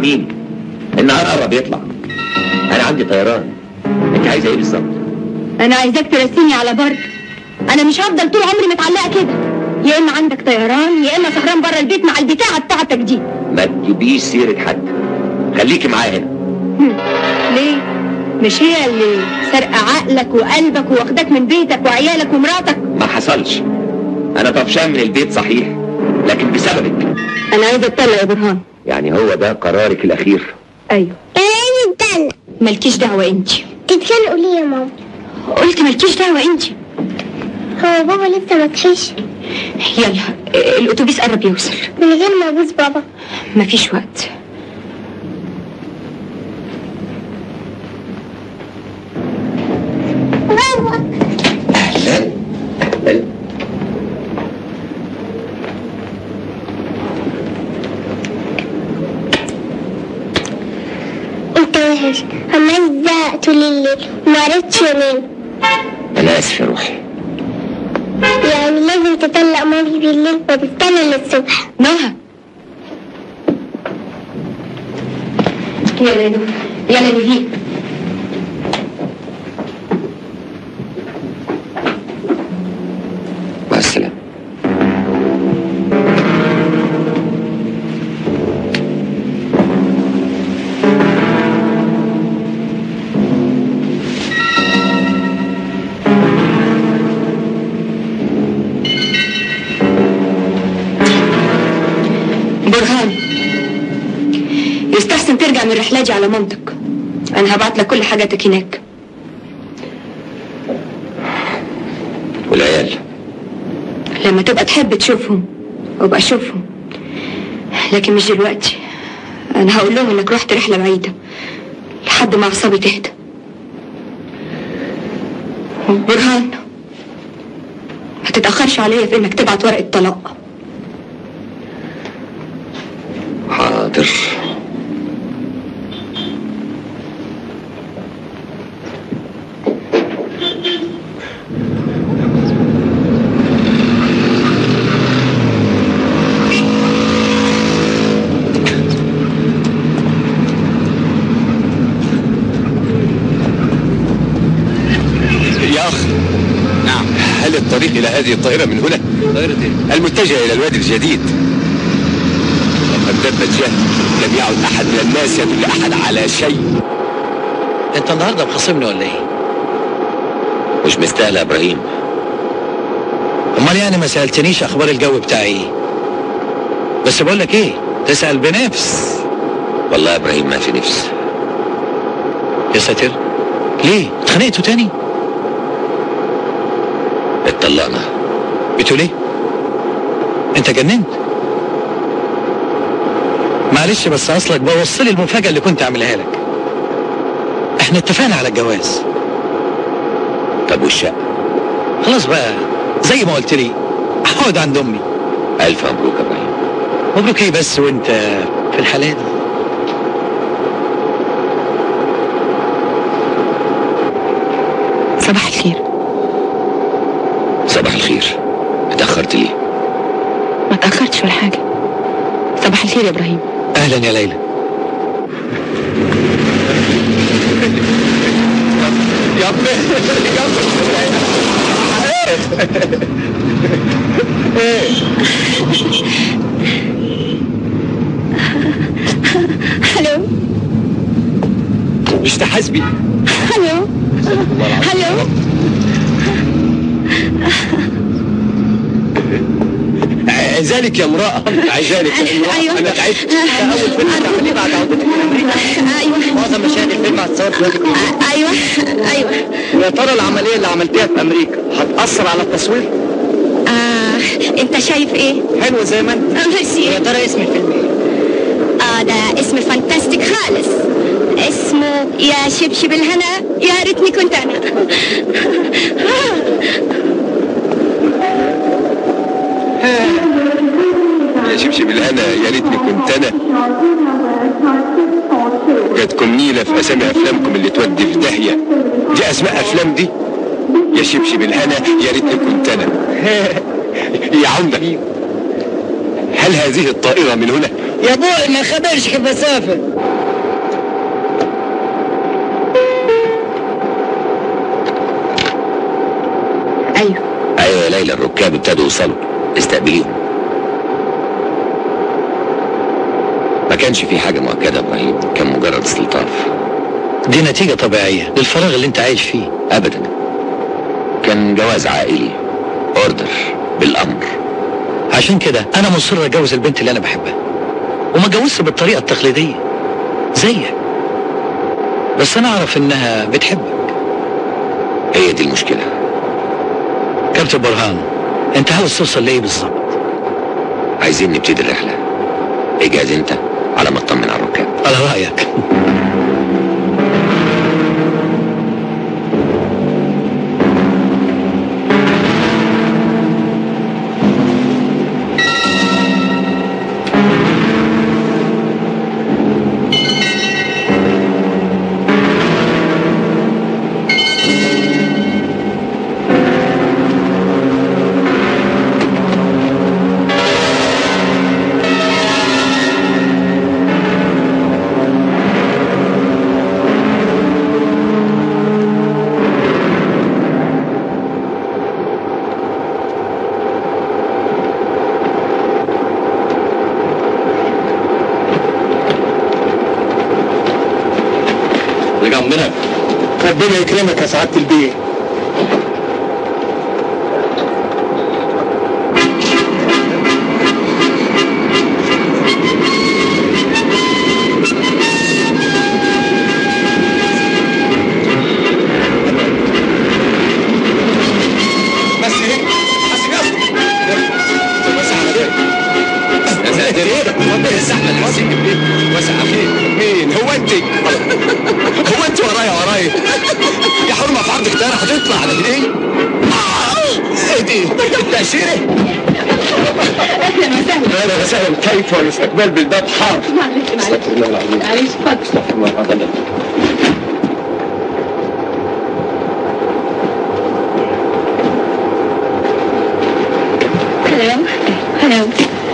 مين النهار قرب يطلع انا عندي طيران انت عايزه ايه بالظبط انا عايزاك ترسيني على بر انا مش هفضل طول عمري متعلقه كده يا اما عندك طيران يا اما سهران بره البيت مع البتاعه بتاعتك دي ما تجيبيش سيره حد خليكي معايا هنا هم. ليه مش هي اللي سرقه عقلك وقلبك واخداك من بيتك وعيالك ومراتك ما حصلش انا طفشان من البيت صحيح لكن بسببك انا عايزه اتطلق يا برهان يعني هو ده قرارك الاخير ايوه ايه نتدلع مالكيش دعوه انت تتخانقوا ليه يا ماما قلت مالكيش دعوه انت هو بابا لسه ما صحيش يلا الاتوبيس قرب يوصل من غير ما ابوس بابا مفيش وقت بابا اهلا اهلا انت وحش عمال تزعق طول الليل وما عرفتش انام انا اسف يا روحي يعني لازم تطلق مامي بالليل وتستنى للصبح نهى يلا يا نور يلا نجيب مع السلامه برهان يستحسن ترجع من الرحلة دي على مامتك انا هبعت لك كل حاجاتك هناك والعيال لما تبقى تحب تشوفهم وابقى اشوفهم لكن مش دلوقتي انا هقول لهم انك رحت رحلة بعيدة لحد ما اعصابي تهدى برهان ما تتأخرش عليا في انك تبعت ورقة طلاق حاضر يا أخ نعم هل الطريق إلى هذه الطائرة من هنا؟ طائرة إيه؟ المتجهة إلى الوادي الجديد وقد دبت جهل لم يعد أحد من الناس يدل أحد على شيء انت النهارده مخاصمني ولا ايه؟ مش مستاهله يا ابراهيم امال يعني ما سالتنيش اخبار الجو بتاعي ايه؟ بس بقول لك ايه؟ تسال بنفس والله يا ابراهيم ما في نفس يا ساتر ليه؟ اتخانقتوا تاني؟ اتطلقنا بتقول ايه؟ انت جننت معلش بس اصلك بوص لي المفاجاه اللي كنت عاملها لك احنا اتفقنا على الجواز طب والشقه خلاص بقى زي ما قلت لي هقعد عند امي الف مبروك يا ابراهيم مبروك ايه بس وانت في الحالة دي صباح الخير صباح الخير اتاخرت ليه ما تأخرتش ولا حاجة صباح الخير يا إبراهيم اهلا يا ليلى يا ابني هلو مش تحاسبي هلو هلو عايزالك يا امرأة عايزالك يا امرأة أيوة. أنا تعبت ده أول فيلم تعمليه بعد عودتك من أمريكا أيوة معظم مشاهد الفيلم هتصور في وادي الجديد. أيوة أيوة ويا ترى العملية اللي عملتيها في أمريكا هتأثر على التصوير؟ آه أنت شايف إيه؟ حلو زي ما أنت ميرسي ويا ترى اسم الفيلم إيه؟ آه ده اسم فانتاستيك خالص اسمه يا شبشب الهنا يا ريتني كنت أنا يا شبشب الهنا يا ريتني كنت أنا جاتكم نيلة في أسامي أفلامكم اللي تودي في داهية دي أسماء أفلام دي يا شبشب الهنا يا ريتني كنت أنا يا عمدة هل هذه الطائرة من هنا يا ابوي ما خبرش كيف اسافر ايوه ايوه يا ليلى الركاب ابتدوا يوصلوا استقبليهم ما كانش في حاجة مؤكدة يا ابراهيم كان مجرد استلطاف دي نتيجة طبيعية للفراغ اللي انت عايش فيه ابدا كان جواز عائلي اوردر بالامر عشان كده انا مصر اتجوز البنت اللي انا بحبها وما اتجوزش بالطريقة التقليدية زيك بس انا اعرف انها بتحبك هي دي المشكلة كابتن برهان انت عاوز توصل لايه بالظبط عايزين نبتدي الرحلة اجهز انت على ما اطمن على الركاب على رأيك رجعنا ربنا يكرمك يا سعاده البيه بس ايه بس كده بس على ايه يا ساتر ايه ده الزحمه اللي حاسين بيه واسع خير مين هو انت هو انت ورايا ورايا يا حرمه في عرضك ده هتطلع على ايه ايه دي تأشيرة اهلا وسهلا اهلا وسهلا كيف والاستقبال بالباب حار معلش معلش استغفر الله العظيم معلش اتفضل استغفر الله العظيم هلو هلو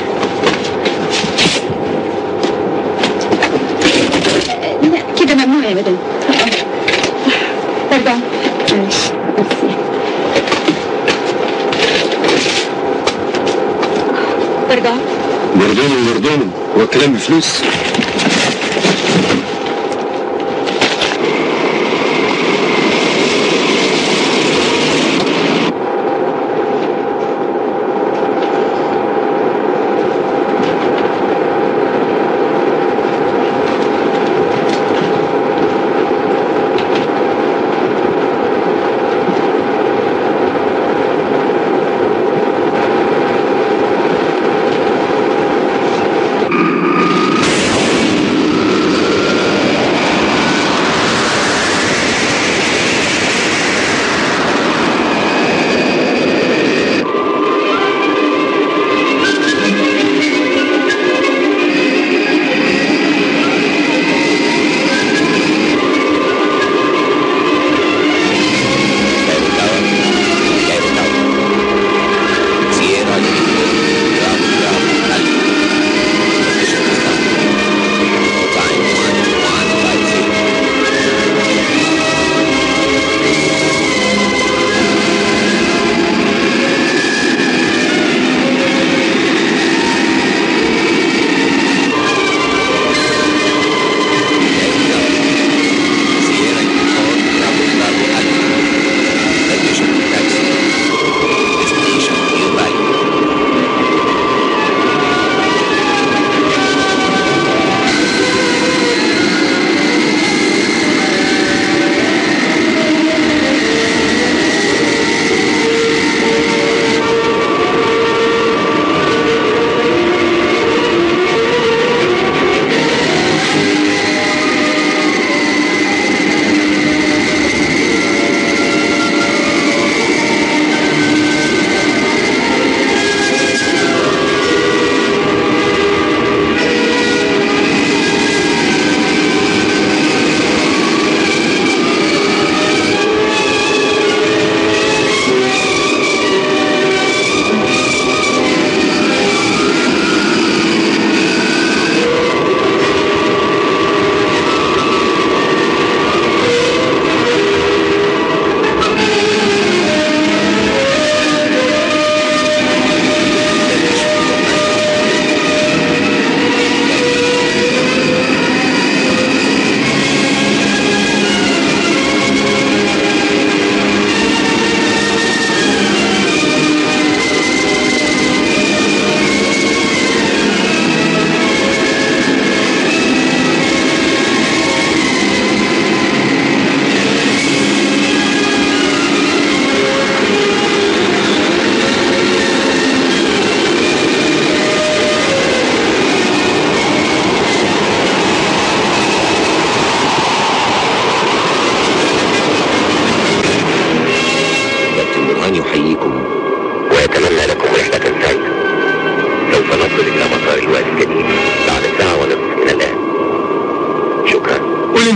لا كده ممنوع يا مدام ارجع معلش ميرسي. ارجع يرضوني يرضوني هو الكلام بفلوس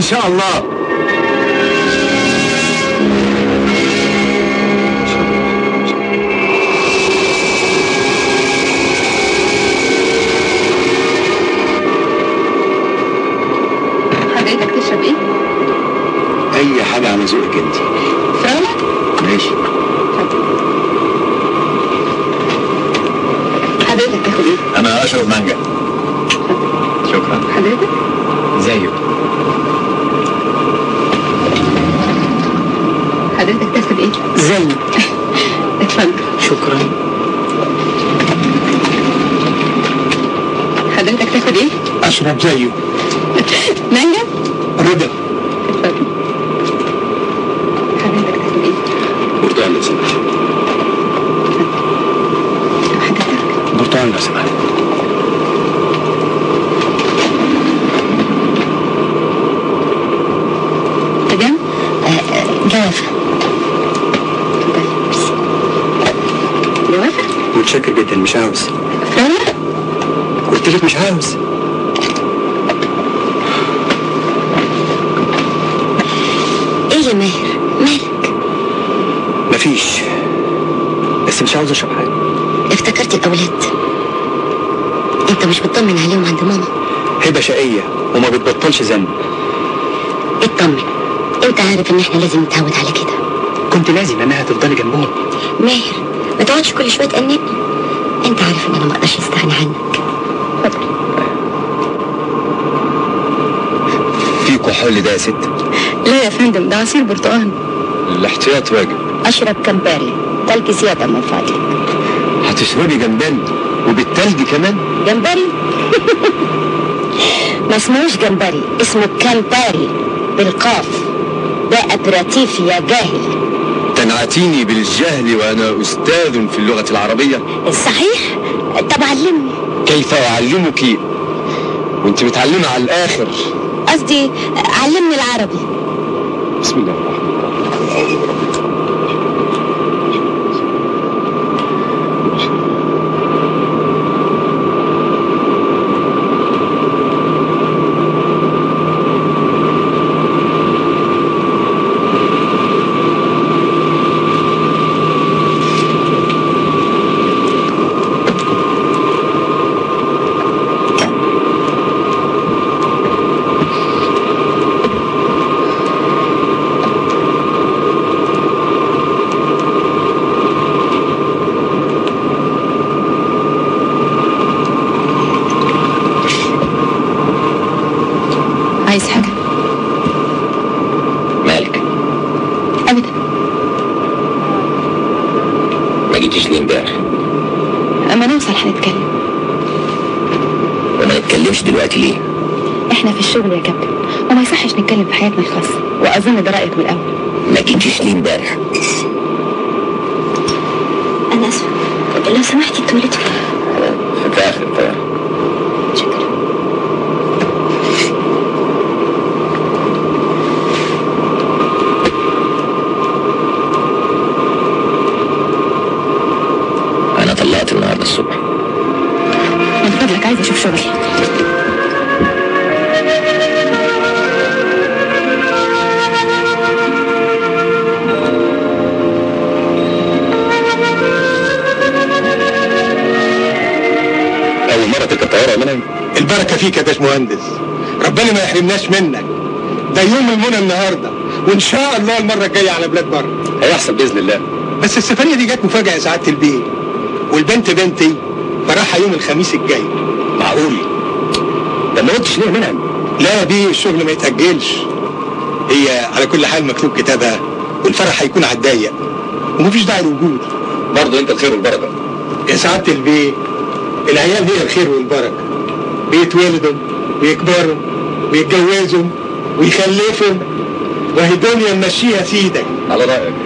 شاء الله حضرتك تشرب ايه؟ اي حاجه على ذوقك انت فراولة؟ ماشي حضرتك تاخد ايه؟ انا اشرب مانجا شكرا حضرتك؟ زيه حضرتك تاخد ايه؟ زي اتفضل شكرا حضرتك تاخد ايه؟ اشرب زيه مانجا؟ رضا اتفضل حضرتك تاخد ايه؟ برتقال لو سمحت حضرتك برتقال لو سمحت تمام؟ جوافة جوافة؟ متشكر جدا مش عاوز فراولة؟ قلت لك مش عاوز ايه يا ماهر مالك مفيش بس مش عاوز اشرب حاجه افتكرت الاولاد انت مش بتطمن عليهم عند ماما هبه شقيه وما بتبطلش ذنب اطمن انت عارف ان احنا لازم نتعود على كده كنت لازم انها تفضلي جنبهم ماهر ما تقعدش كل شويه تأنبني انت عارف ان انا ما اقدرش استغنى عنك في كحول ده يا ست لا يا فندم ده عصير برتقال الاحتياط واجب اشرب كمباري تلج زياده من فضلك هتشربي جنبان وبالتلج كمان جمبري ما اسمهوش جمبري اسمه كامباري بالقاف ده ابراتيف يا جاهل تنعتيني بالجهل وانا استاذ في اللغه العربيه صحيح طب علمني كيف اعلمك وانت متعلمه على الاخر قصدي علمني العربي بسم الله الرحمن الرحيم أعوذ برب عايز حاجة؟ مالك أبدا ما جيتيش ليه امبارح أما نوصل هنتكلم وما نتكلمش دلوقتي ليه احنا في الشغل يا كابتن وما يصحش نتكلم في حياتنا الخاصة وأظن ده رأيك من الأول ما جيتيش ليه امبارح انا اسفه لو سمحتي التواليت فين في اخر الطياره شكرا انا طلعت النهارده الصبح من فضلك عايز أشوف شغلي اول مره تركب طياره يا منعم البركة فيك يا باشمهندس ربنا ما يحرمناش منك ده يوم المنى النهارده وان شاء الله المرة الجاية على بلاد بره هيحصل باذن الله بس السفرية دي جت مفاجأة يا سعادة البيه والبنت بنتي فرحها يوم الخميس الجاي معقول ده ما قلتش ليه يا منعم لا يا بيه الشغل ما يتأجلش هي على كل حال مكتوب كتابها والفرح هيكون على الضيق ومفيش داعي لوجود برضه انت الخير والبركه يا سعادة البيه العيال هي الخير والبركة بيتولدوا ويكبروا ويتجوزوا ويخلفوا وهي دنيا ممشيها سيدك على رايك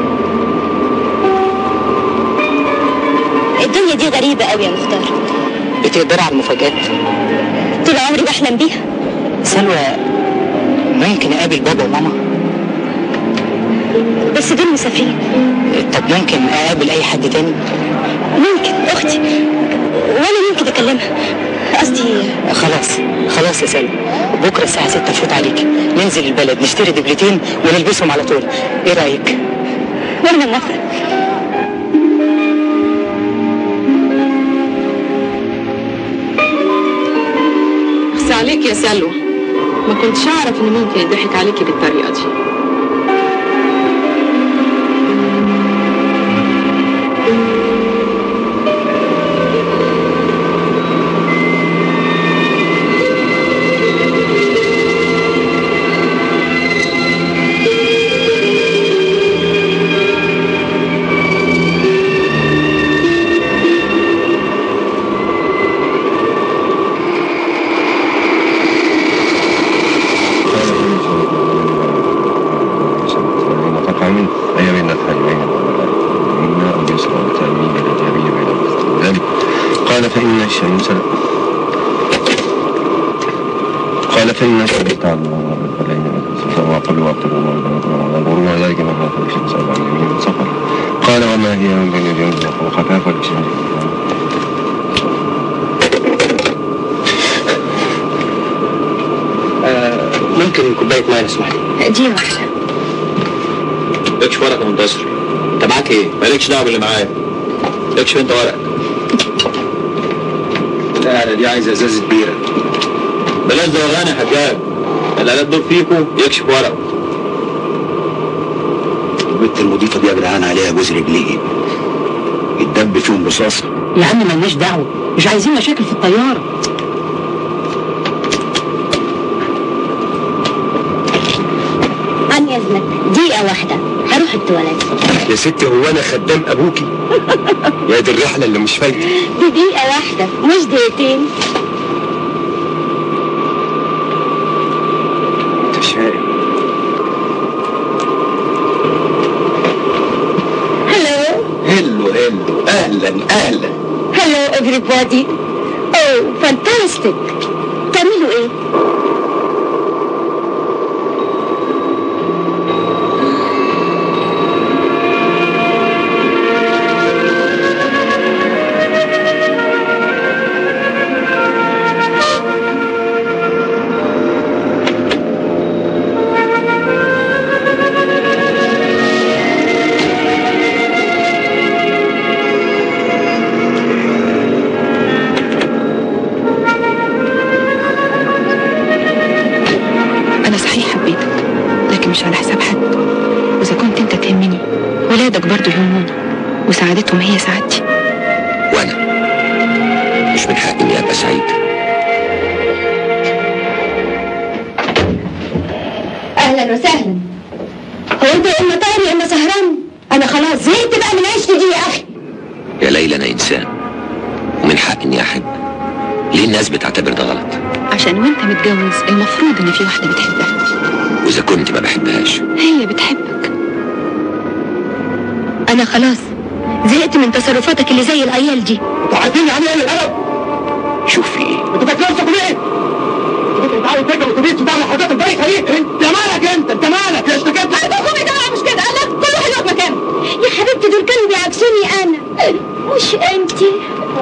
الدنيا دي غريبة قوي يا مختار بتقدر على المفاجآت طول عمري بحلم بيها سلوى ممكن اقابل بابا وماما بس دول مسافرين طب ممكن اقابل اي حد تاني ممكن اختي وانا ممكن اكلمها قصدي خلاص خلاص يا سلوى بكره الساعه 6 نفوت عليك ننزل البلد نشتري دبلتين ونلبسهم على طول ايه رايك وانا موافقه بس عليك يا سلوى ما كنتش اعرف ان ممكن يضحك عليكي بالطريقه دي تقع منه أي بين الحيوين منا أو يسرى التأمين الإيجابية بين المثل ذلك قال فإن الشمس قال فإن الشمس تعلم فلين وقل وقل وغروب ذلك ما خاف الشمس على اليمين سفر قال وما هي من بين اليوم وخفاف الشمس ممكن كوبايه ميه لو سمحتي دي واحده اكشف ورقه منتصر انت معاك ايه؟ مالكش دعوه باللي معايا اكشف انت ورقك لا أنا دي عايزة إزازة بيرة بلاش دوغان يا حجاج الالات دول فيكم يكشف ورقه البنت المضيفة دي يا جدعان عليها جوز رجليه الدب فيهم رصاصة يا عم ملناش دعوه مش عايزين مشاكل في الطياره عن اذنك دقيقه واحده هروح التواليت يا ستي هو أنا خدام أبوكي يا دي الرحلة اللي مش فايتة دي دقيقه واحده مش دقيقتين أنت مش فاهم هلو هلو هلو أهلا أهلا هلو everybody اوه فانتاستيك تعملوا ايه انا صحيح حبيتك لكن مش على حساب حد واذا كنت انت تهمني ولادك برضو يهموني وسعادتهم هي سعادتي وأنا مش من حقي إني أبقى سعيد اهلا وسهلا هو انت يا اما طاير يا اما سهران انا خلاص زهقت بقى من عيشتي دي يا اخي يا ليلى أنا إنسان ومن حقي إني أحب ليه الناس بتعتبر ده غلط عشان وانت متجوز المفروض ان في واحده بتحبها وإذا كنت ما بحبهاش هي بتحبك انا خلاص زهقت من تصرفاتك اللي زي العيال دي وعديني عن ايه القلم شوف في إيه انت فاكر نفسك ليه؟ انت عاوز تركب اتوبيس وتعمل حاجات البايخه دي انت مالك انت انت مالك يا اشتكيت ابوكم يا جماعه مش كده انا كل واحد يقف مكانه يا حبيبتي دول كانوا بيعكسوني انا مش انتي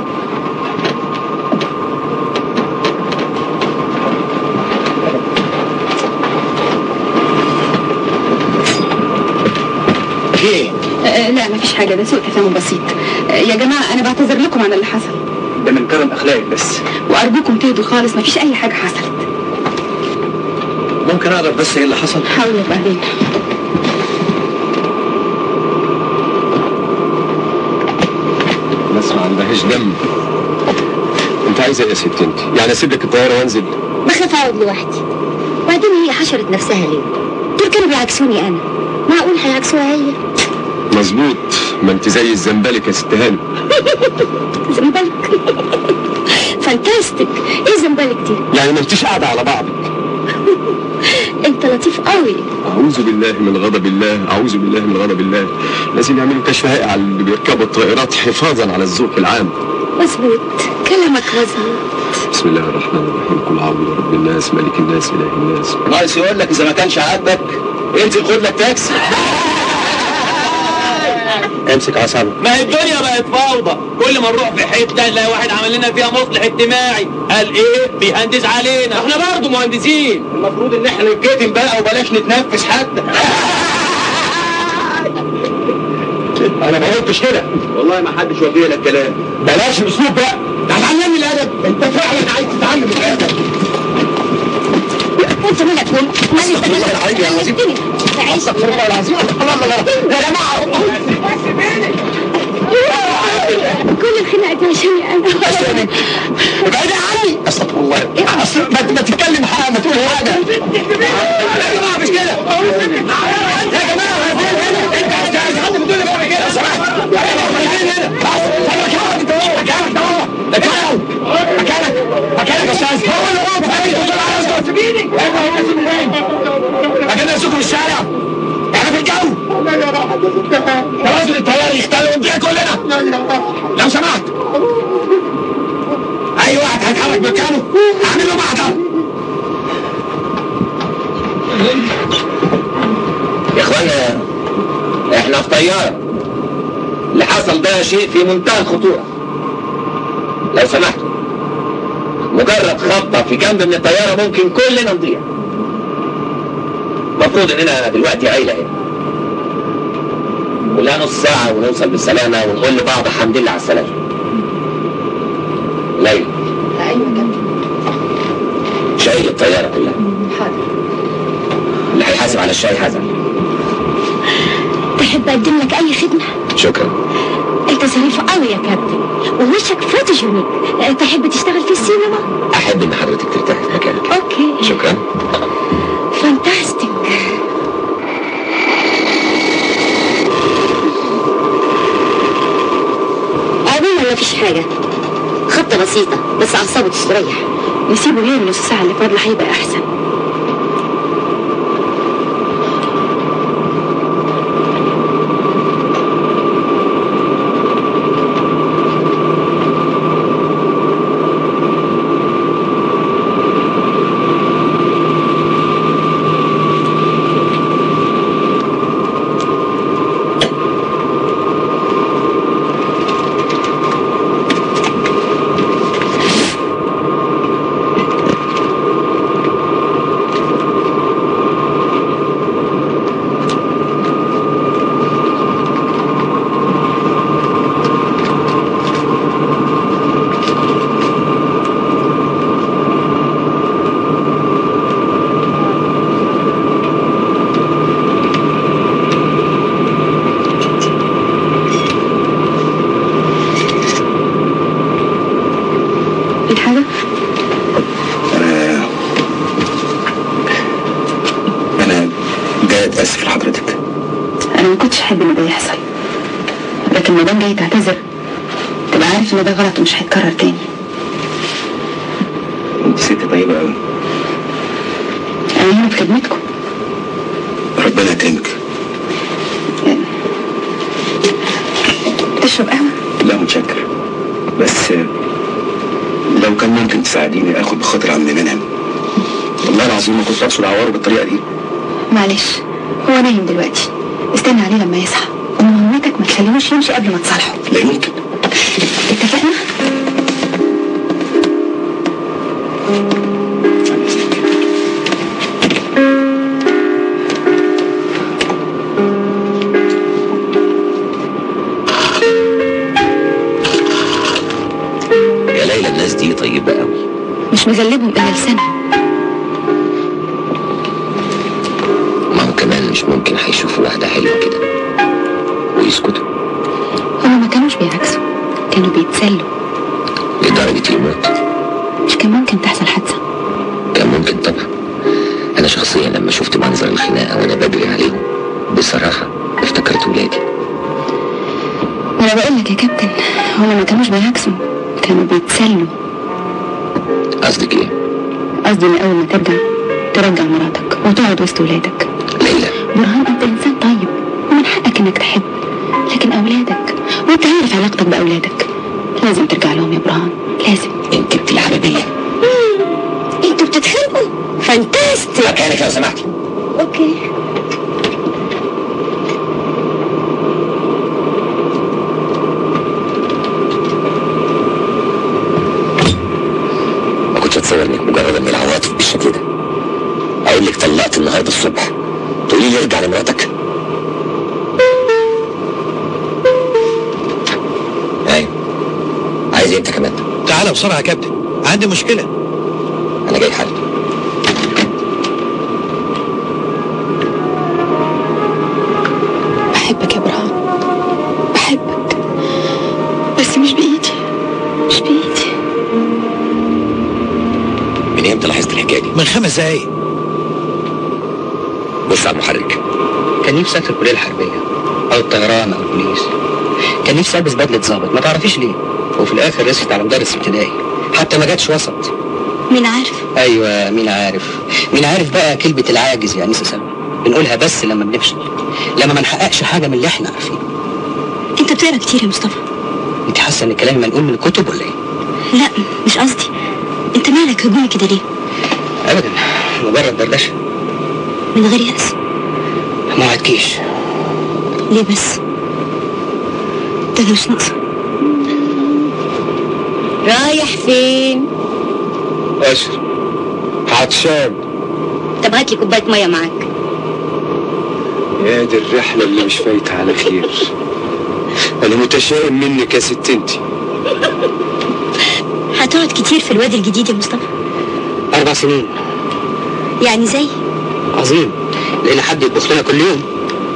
ايه؟ آه لا مفيش حاجه ده سوء تفاهم بسيط آه يا جماعه انا بعتذر لكم عن اللي حصل ده من كرم اخلاقك بس وارجوكم تهدوا خالص مفيش اي حاجه حصلت ممكن اعرف بس ايه اللي حصل؟ حاولوا بعدين الناس ما عندهاش دم انت عايزه ايه يا ست انت؟ يعني اسيب لك الطياره وانزل؟ بخاف اقعد لوحدي وبعدين هي حشرت نفسها ليه دول كانوا بيعكسوني انا معقول هيعكسوها هي مظبوط ما انت زي الزنبلك يا ست هانم زنبلك فانتاستيك ايه زنبلك دي يعني ما انتش قاعده على بعضك انت لطيف قوي اعوذ بالله من غضب الله اعوذ بالله من غضب الله لازم يعملوا كشف هائع على اللي بيركبوا الطائرات حفاظا على الذوق العام مظبوط كلامك مظبوط بسم الله الرحمن الرحيم قل اعوذ برب الناس ملك الناس اله الناس ناقص يقول لك اذا ما كانش عاجبك انزل خد لك تاكسي امسك اعصابك ما هي الدنيا بقت فوضى كل ما نروح في حته نلاقي واحد عمل لنا فيها مصلح اجتماعي قال ايه بيهندس علينا احنا برضه مهندسين المفروض ان احنا نتكتم بقى وبلاش نتنفس حتى انا ما قلتش كده والله ما حدش وفيه لك كلام بلاش الاسلوب بقى ده هتعلمني الادب انت فعلا عايز تتعلم الادب انت مالك مالك والله العظيم يا عظيم استغفر الله العظيم الله الله الله يا جماعه كل الخناقه دي عشاني انا ابعدي عني استغفر الله أصل ما ما تتكلم حاجه ما تقول حاجه يا جماعه مش كده يا جماعه انت عايز حد بتقول لي بقى كده سمعت يا جماعه مكانك انت اهو مكانك ده اهو مكانك مكانك مكانك يا استاذ هو اللي هو بتاعي بتقول على اسكت سيبيني مكان نفسكم في الشارع احنا في الجو توازن التيار يختل ونضيع كلنا لو سمحت اي واحد هيتحرك مكانه اعمل له محضر يا اخوانا احنا في طيارة اللي حصل ده شيء في منتهى الخطورة لو سمحتوا مجرد خبطة في جنب من الطيارة ممكن كلنا نضيع المفروض اننا دلوقتي عيلة هنا كلها نص ساعة ونوصل بالسلامة ونقول لبعض الحمد لله على السلامة ليلى ايوه جنبي شايل الطيارة كلها حاضر اللي هيحاسب على الشاي حسن تحب اقدم لك اي خدمه شكرا انت ظريف قوي يا كابتن ووشك فوتوجينيك أه، تحب تشتغل في السينما احب ان حضرتك ترتاحي في مكانك اوكي شكرا فانتاستيك عموما مفيش حاجة خطة بسيطة بس أعصابه تستريح نسيبه هنا النص ساعة اللي فاضلة هيبقى أحسن الحاجة انا انا جاي اتاسف لحضرتك أنا ما كنتش أحب إن ده يحصل لكن ما دام جاي تعتذر تبقى عارف إن ده غلط ومش هيتكرر تاني انت ست طيبه قوي أنا هنا في خدمتكم ربنا يكرمك تشرب قهوة لا متشكر بس لو كان ممكن تساعديني اخد بخاطر عم منهم والله العظيم ما كنت اقصد اعوره بالطريقه دي معلش هو نايم دلوقتي استنى عليه لما يصحى ومهمتك ما تخليهوش يمشي قبل ما تصالحه لا يمكن اتفقنا؟ يا ليلى الناس دي طيبة قوي مش مغلبهم إلا لسانهم ما هو كمان مش ممكن هيشوفوا واحدة حلوة كده ويسكتوا هما ما كانوش بيعكسوا كانوا بيتسلوا لدرجة الموت مش كان ممكن تحصل حادثة كان ممكن طبعا أنا شخصيا لما شفت منظر الخناقة وأنا بجري عليهم بصراحة افتكرت ولادي أنا بقول لك يا كابتن هما ما كانوش بيعكسوا كانوا بيتسلوا قصدك إيه؟ قصدي إن أول ما ترجع ترجع مراتك وتقعد وسط ولادك ليلى برهان أنت إنسان طيب ومن حقك إنك تحب لكن أولادك وأنت عارف علاقتك بأولادك لازم ترجع لهم يا برهان لازم انت بنت الحبيبيه انتوا بتتخانقوا فانتاستيك مكانك لو سمحتي اوكي ما كنتش اتصور انك مجرد من العواطف بالشكل ده اقول لك طلقت النهارده الصبح تقولي لي ارجع لمراتك ايوه عايز إيه انت كمان تعالى بسرعه يا كابتن عندي مشكله انا جاي حالا بحبك يا ابراهيم بحبك بس مش بايدي مش بايدي من امتى لاحظت الحكايه دي من خمس دقايق بص على المحرك كان نفسي ادخل الكليه الحربيه او الطيران او البوليس كان نفسي البس بدله ضابط ما تعرفيش ليه وفي الاخر رست على مدرس ابتدائي حتى ما جاتش وسط مين عارف ايوه مين عارف مين عارف بقى كلمه العاجز يا انسه سلمى بنقولها بس لما بنفشل لما ما نحققش حاجه من اللي احنا عارفينه انت بتقرا كتير يا مصطفى انت حاسه ان كلامي منقول من الكتب ولا ايه لا مش قصدي انت مالك هجومي كده ليه ابدا مجرد دردشه من غير يأس ما وعدكيش ليه بس ده أنا مش ناقصه رايح فين اشرب عطشان طب هات لي كوبايه ميه معاك يا دي الرحلة اللي مش فايتة على خير أنا متشائم منك يا ست انتي هتقعد كتير في الوادي الجديد يا مصطفى اربع سنين يعني زي عظيم لان حد يطبخ لنا كل يوم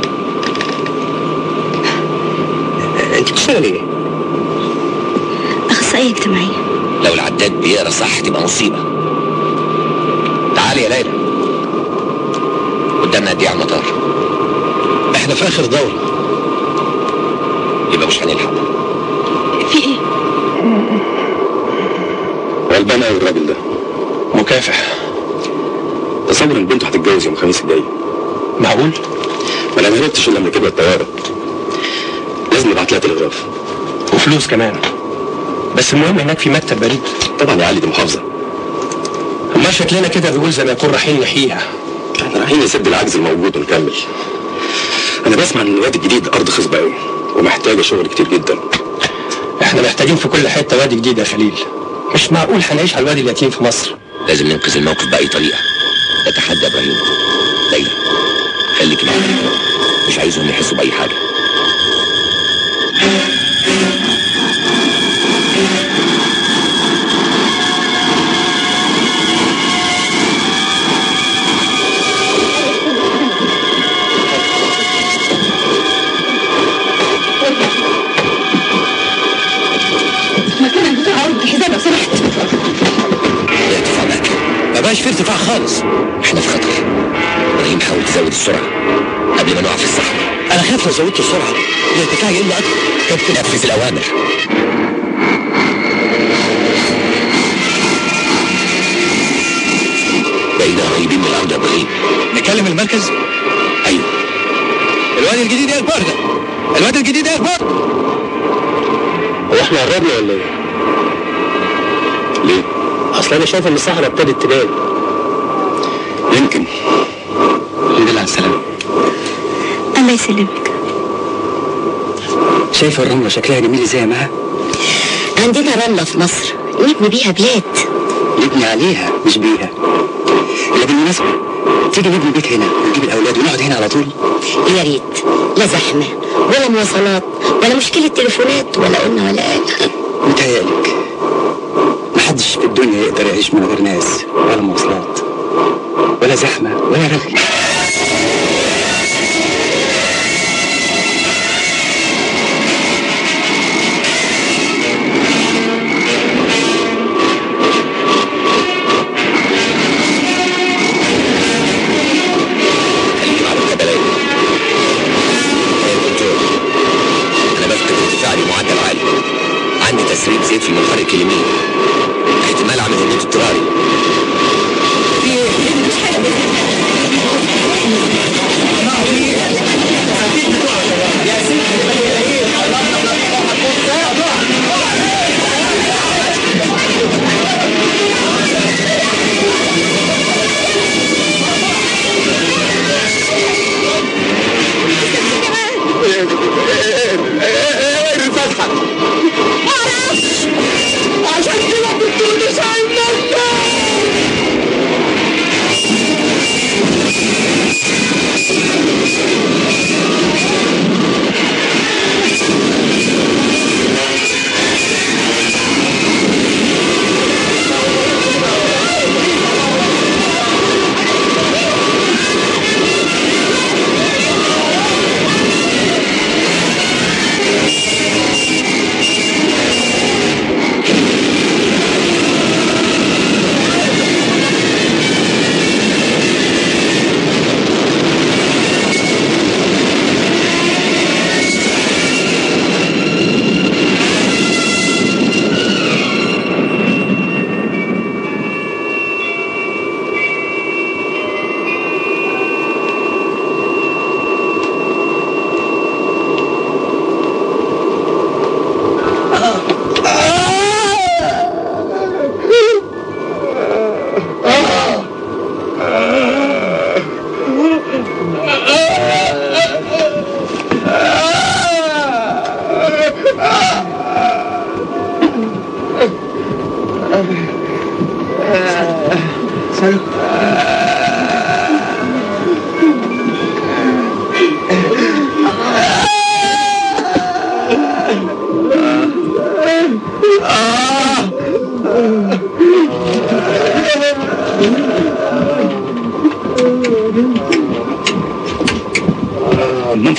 انت بتشتغلي ايه؟ اخصائيه اجتماعيه لو العداد بيقرا صح تبقى مصيبه تعالي يا ليلى قدامنا قد ايه على المطار احنا في اخر دوره يبقى مش هنلحق في ايه غلبان قوي الراجل ده مكافح تصور ان بنته هتتجوز يوم الخميس الجاي معقول؟ ما انا ما هربتش الا لما ركبنا الطياره لازم نبعت لها تلغراف وفلوس كمان بس المهم هناك في مكتب بريد طبعا يا علي دي محافظه اما شكلنا كده بيقول زي ما يكون رايحين نحييها احنا رايحين نسد العجز الموجود ونكمل انا بسمع ان الوادي الجديد ارض خصبه قوي ومحتاجه شغل كتير جدا احنا محتاجين في كل حته وادي جديد يا خليل مش معقول هنعيش على الوادي اليتيم في مصر لازم ننقذ الموقف باي طريقه ده تحدي يا ابراهيم ليلى خليك معايا مش عايزهم يحسوا باي حاجه الحزام لو سمحت الارتفاع بقى ما بقاش في ارتفاع خالص احنا في خطر ابراهيم حاول تزود السرعه قبل ما نقع في الصحراء انا خايف لو زودت السرعه الارتفاع يقل اكتر كابتن نفذ الاوامر بقينا قريبين من الارض يا ابراهيم نكلم المركز ايوه الوادي الجديد ايربورت الوادي الجديد ايربورت هو احنا قربنا ولا ايه؟ ليه؟ اصل انا شايف ان الصحراء ابتدت تبان يمكن الحمد لله على السلامة الله يسلمك شايفه الرمله شكلها جميل ازاي يا مها؟ عندنا رملة في مصر نبني بيها بلاد نبني عليها مش بيها لا بالمناسبة تيجي نبني بيت هنا ونجيب الأولاد ونقعد هنا على طول يا ريت لا زحمة ولا مواصلات ولا مشكلة تليفونات ولا قلنا ولا قال متهيألك محدش في الدنيا يقدر يعيش من غير ناس ولا مواصلات ولا زحمة ولا رغي خليكي مع الكبلاوي الكنترول انا بفقد ارتفاعي بمعدل عالي عندي تسريب زيت في المنحرق اليمين احتمال اعمل هبوط اضطراري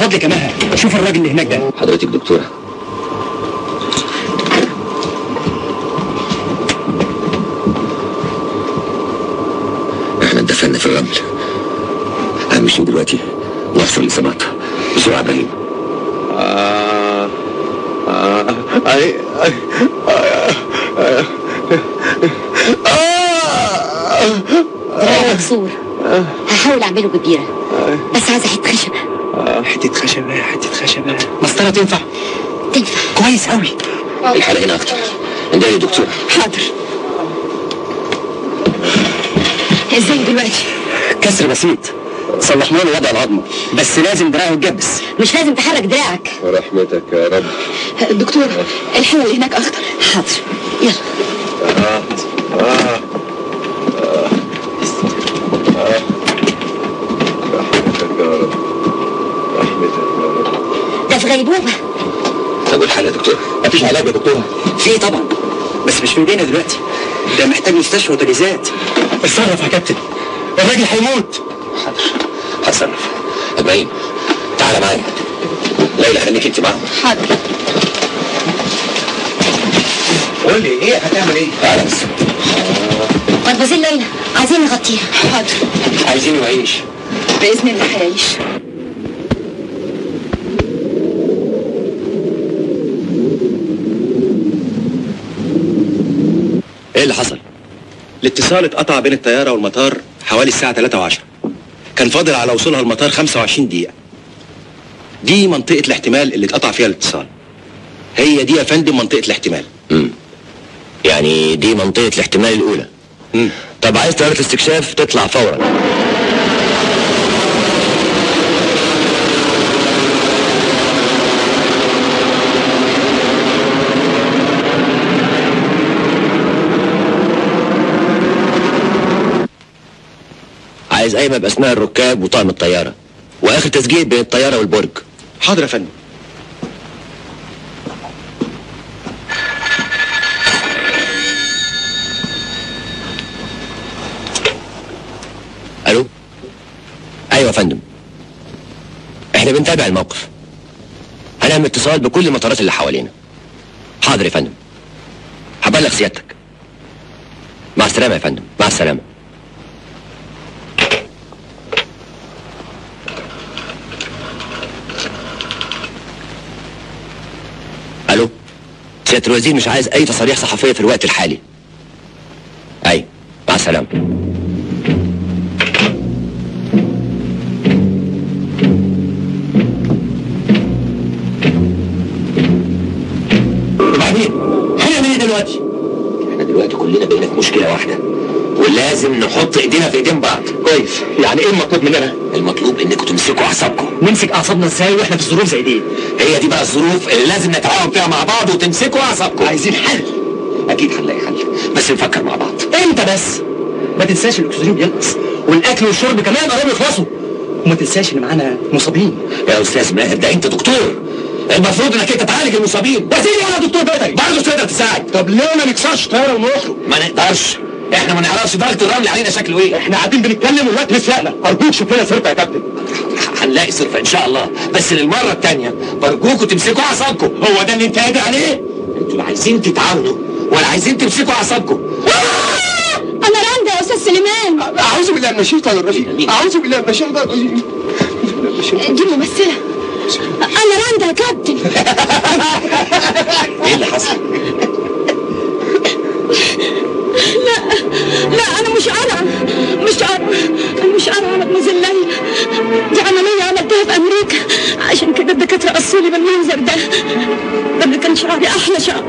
فضلك يا مها شوف الراجل اللي هناك ده حضرتك دكتورة احنا اتدفنا في الرمل همشي دلوقتي نوصل لسماطة بسرعة بهيم آه آه أي أي دراعي مكسور هحاول اعمله ببيره بس عايزه حته خشبه حته خشبه حته خشبه مسطره تنفع تنفع كويس قوي الحالة هنا أكتر عندها دكتورة حاضر ازاي دلوقتي كسر بسيط صلحنا له وضع العظمه بس لازم دراعه يتجبس مش لازم تحرك دراعك رحمتك يا رب دكتور الحالة اللي هناك اخطر حاضر يلا رحمتك يا رب رحمتك يا رب ده في غيبوبه طب الحالة يا دكتورة مفيش علاج يا دكتور في طبعا بس مش في ايدينا دلوقتي ده محتاج مستشفى وتجهيزات اتصرف يا كابتن الراجل هيموت حاضر هتصرف ابراهيم تعالى معايا ليلى خليك انت معاهم حاضر قول لي ايه هتعمل ايه تعالى بس مدموزيل ليلى عايزين نغطيها حاضر عايزينه يعيش باذن الله هيعيش ايه اللي حصل الاتصال اتقطع بين الطياره والمطار حوالي الساعه 3 و10 كان فاضل على وصولها المطار 25 دقيقه دي منطقه الاحتمال اللي اتقطع فيها الاتصال هي دي يا فندم منطقه الاحتمال امم يعني دي منطقة الاحتمال الأولى مم. طب عايز طيارة الاستكشاف تطلع فورا عايز قايمة بأسماء الركاب وطاقم الطيارة وآخر تسجيل بين الطيارة والبرج حاضر يا فندم الو ايوه يا فندم احنا بنتابع الموقف هنعمل اتصال بكل المطارات اللي حوالينا حاضر يا فندم هبلغ سيادتك مع السلامه يا فندم مع السلامه الو سياده الوزير مش عايز اي تصاريح صحفيه في الوقت الحالي اي مع السلامه وبعدين هنعمل ايه دلوقتي احنا دلوقتي كلنا بقينا في مشكله واحده ولازم نحط ايدينا في ايدين بعض كويس يعني ايه المطلوب مننا المطلوب انكم تمسكوا اعصابكم نمسك اعصابنا ازاي واحنا في ظروف زي دي هي دي بقى الظروف اللي لازم نتعاون فيها مع بعض وتمسكوا اعصابكم عايزين حل اكيد هنلاقي حل بس نفكر مع بعض انت بس ما تنساش الاكسجين بينقص والاكل والشرب كمان قربوا يخلصوا وما تنساش ان معانا مصابين يا استاذ ماهر ده انت دكتور المفروض انك انت تعالج المصابين وسيدي انا دكتور بيطري برضه تقدر تساعد طب ليه ما نكسرش طياره ونخرج ما نقدرش احنا ما نعرفش درجه الرمل علينا شكله ايه احنا قاعدين بنتكلم والوقت بيسرقنا ارجوك شوف لنا صرفه يا كابتن هنلاقي صرفه ان شاء الله بس للمره الثانيه برجوكوا تمسكوا اعصابكم هو ده اللي انت قادر عليه انتوا لا عايزين تتعاونوا ولا عايزين تمسكوا اعصابكم انا راندا يا استاذ سليمان أعوذ بالله من الشيطان الرجيم أعوذ بالله من الشيطان الرجيم دي ممثلة انا راندا يا كابتن ايه اللي حصل؟ لا انا مش قارعة مش قارعة انا مش قارعة انا مدموزيل ليلى دي عملية عملتها في امريكا عشان كده الدكاترة قصوا لي بالمنظر ده ده اللي كان شعري احلى شعر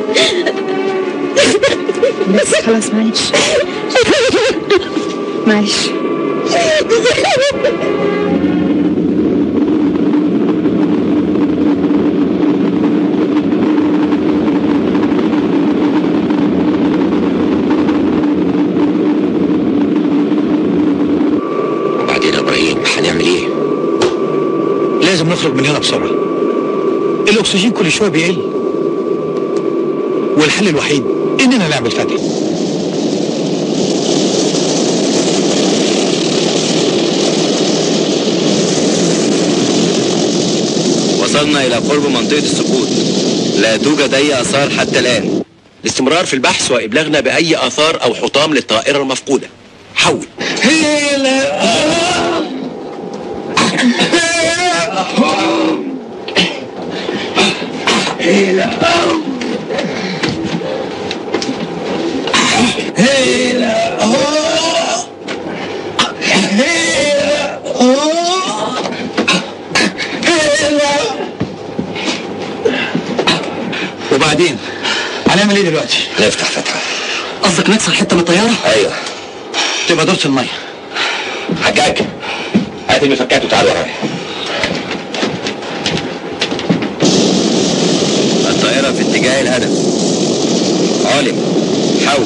بس خلاص معلش معلش وبعدين يا ابراهيم هنعمل ايه؟ لازم نخرج من هنا بسرعة الأكسجين كل شوية بيقل والحل الوحيد إننا نعمل فتح وصلنا إلى قرب منطقة السقوط لا توجد أي آثار حتى الآن الاستمرار في البحث وإبلاغنا بأي آثار أو حطام للطائرة المفقودة حول وبعدين هنعمل ايه دلوقتي؟ نفتح فتحة قصدك نكسر حته من الطياره؟ أيوه تبقى دورة الميه حجاج هات المفكات وتعال ورايا الطائرة في اتجاه الهدف عالم حول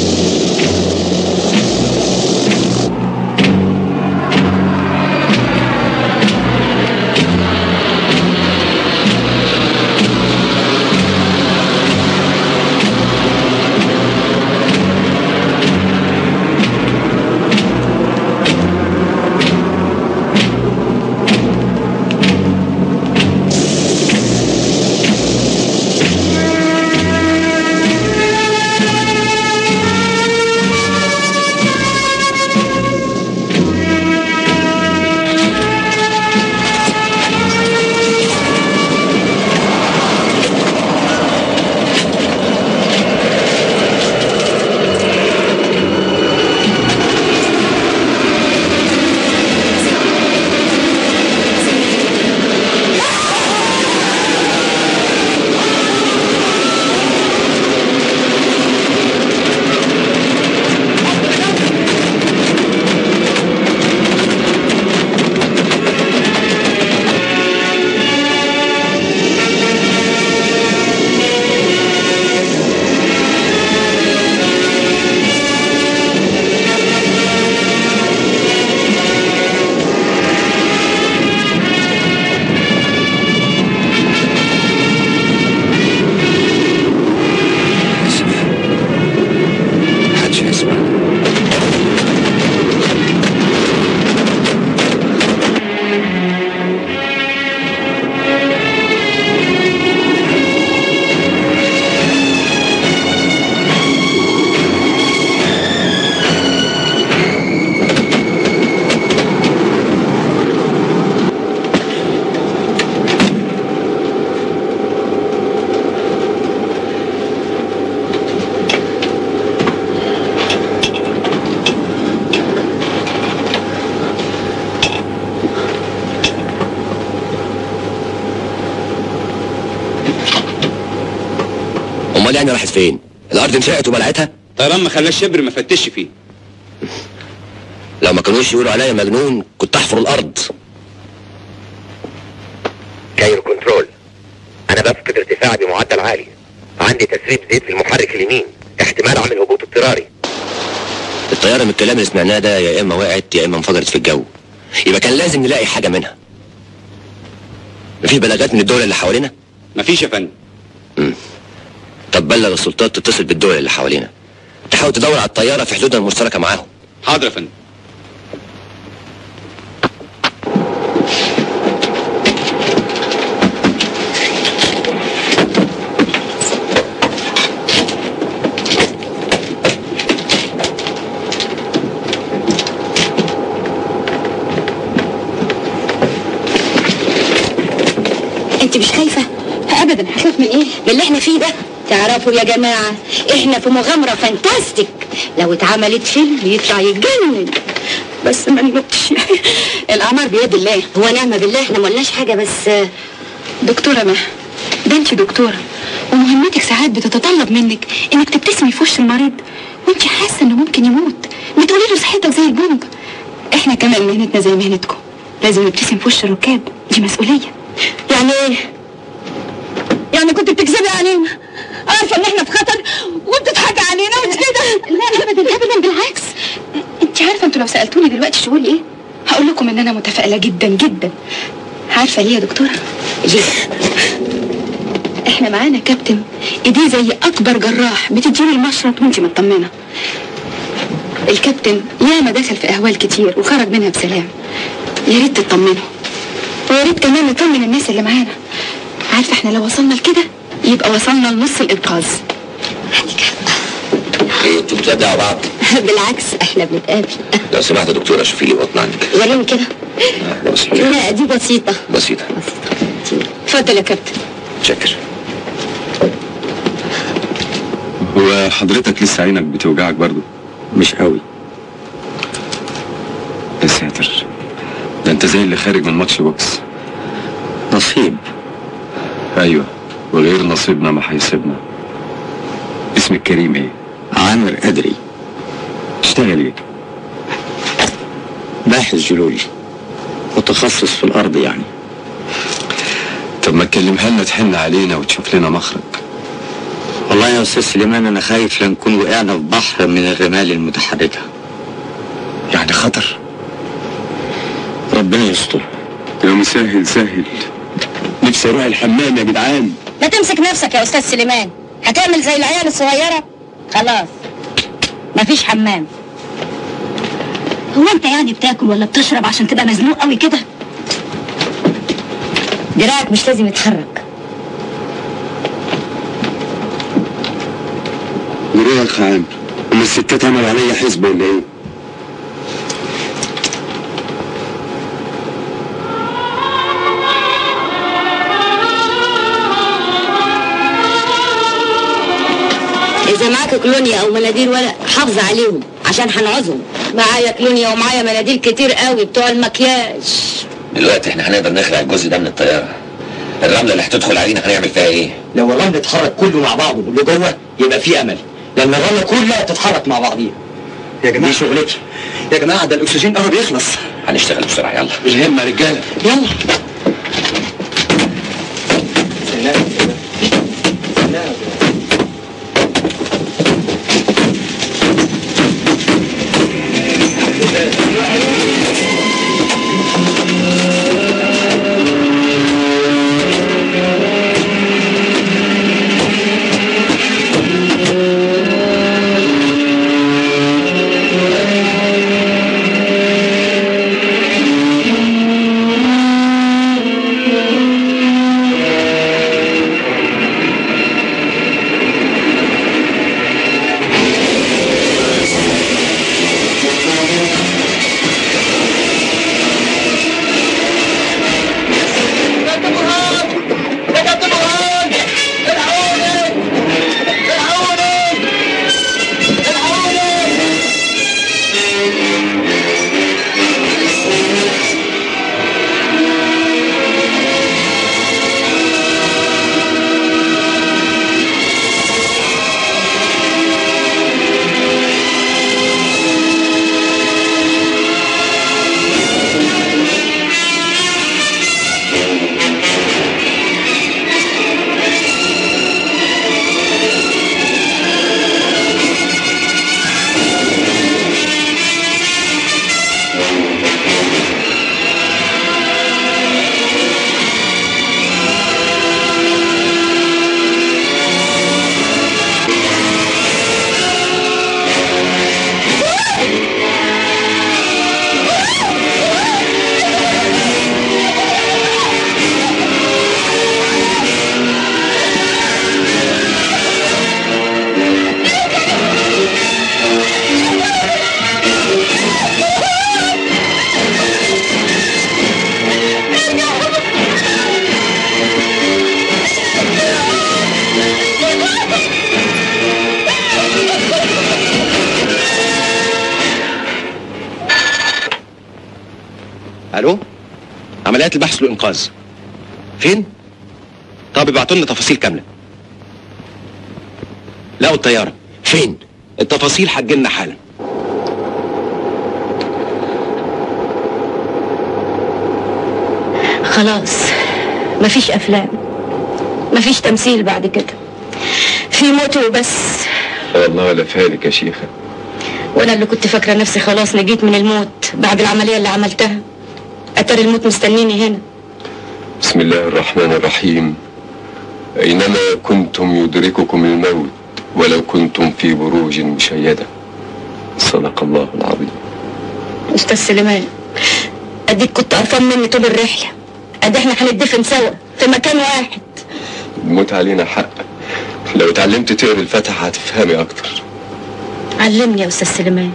محدش هيسمع أمال يعني راحت فين؟ الأرض انشقت وبلعتها؟ طيران ما خلاش شبر ما فتش فيه لو ما كانوش يقولوا عليا مجنون كنت أحفر الأرض كايرو كنترول انا بفقد ارتفاعي بمعدل عالي عندي تسريب زيت في المحرك اليمين احتمال اعمل هبوط اضطراري الطيارة من الكلام اللي سمعناه ده يا إما وقعت يا إما انفجرت في الجو يبقى كان لازم نلاقي حاجة منها مفيش بلاغات من الدول اللي حوالينا؟ مفيش يا فندم طب بلغ السلطات تتصل بالدول اللي حوالينا تحاول تدور على الطيارة في حدودنا المشتركة معاهم حاضر يا فندم انت مش خايفة؟ ابدا هخاف من ايه؟ من اللي احنا فيه ده تعرفوا يا جماعة احنا في مغامرة فانتاستيك لو اتعملت فيلم يطلع يتجنن بس ما نموتش الاعمار بيد الله هو نعمة بالله احنا ما قلناش حاجة بس دكتورة مها ده انت دكتورة ومهمتك ساعات بتتطلب منك انك تبتسمي في وش المريض وانت حاسة انه ممكن يموت بتقولي له صحتك زي البومب احنا كمان مهنتنا زي مهنتكم لازم نبتسم في وش الركاب دي مسؤولية يعني ايه؟ يعني كنت بتكذبي علينا عارفة ان احنا في خطر وبتضحكي علينا وانت كده لا ابدا ابدا بالعكس انت عارفة انتوا لو سألتوني دلوقتي شغلي ايه هقول لكم ان انا متفائلة جدا جدا عارفة ليه يا دكتورة ليه؟ احنا معانا كابتن ايديه زي اكبر جراح بتديله المشرط وانت مطمنه الكابتن ياما دخل في اهوال كتير وخرج منها بسلام يا ريت تطمنه ويا ريت كمان نطمن الناس اللي معانا عارفه احنا لو وصلنا لكده يبقى وصلنا لنص الانقاذ ايه انتوا بتبدعوا بعض بالعكس احنا بنتقابل لو سمحت يا دكتوره شوفي لي بطن عندك وريني كده لا بس لا دي بسيطة بسيطه اتفضل يا كابتن شكر هو حضرتك لسه عينك بتوجعك برضو مش قوي يا ساتر ده انت زي اللي خارج من ماتش بوكس نصيب ايوه وغير نصيبنا ما هيسيبنا اسمك كريم ايه عامر قدري تشتغل ايه باحث جيولوجي متخصص في الارض يعني طب ما تكلمها لنا تحن علينا وتشوف لنا مخرج والله يا استاذ سليمان انا خايف لا نكون وقعنا في بحر من الرمال المتحركه يعني خطر ربنا يستر يا مسهل سهل نفسي اروح الحمام يا جدعان ما تمسك نفسك يا أستاذ سليمان هتعمل زي العيال الصغيرة خلاص مفيش حمام هو انت يعني بتاكل ولا بتشرب عشان تبقى مزنوق قوي كده دراعك مش لازم يتحرك وراك يا عامر اما الستات عملوا عليا حزب ولا ايه إذا معاك كلونيا أو مناديل ورق حافظ عليهم عشان هنعوزهم معايا كلونيا ومعايا مناديل كتير قوي بتوع المكياج دلوقتي احنا هنقدر نخلع الجزء ده من الطياره الرمله اللي هتدخل علينا هنعمل فيها ايه لو الرمل اتحرك كله مع بعضه اللي جوه يبقى في امل لان الرمله كلها تتحرك مع بعضيها يا جماعه دي شغلتي يا جماعه ده الاكسجين قرب يخلص هنشتغل بسرعه يلا الهمه يا رجاله يلا الو عمليات البحث والانقاذ فين طب ابعتوا لنا تفاصيل كامله لقوا الطياره فين التفاصيل هتجيلنا حالا خلاص مفيش أفلام مفيش تمثيل بعد كده في موت وبس والله ولا فالك يا شيخة وانا اللي كنت فاكره نفسي خلاص نجيت من الموت بعد العمليه اللي عملتها اتاري الموت مستنيني هنا بسم الله الرحمن الرحيم أينما كنتم يدرككم الموت ولو كنتم في بروج مشيدة صدق الله العظيم استاذ سليمان اديك كنت قرفان مني طول الرحله ادي احنا هندفن سوا في مكان واحد موت علينا حق لو اتعلمت تقري الفاتحة هتفهمي أكتر علمني يا استاذ سليمان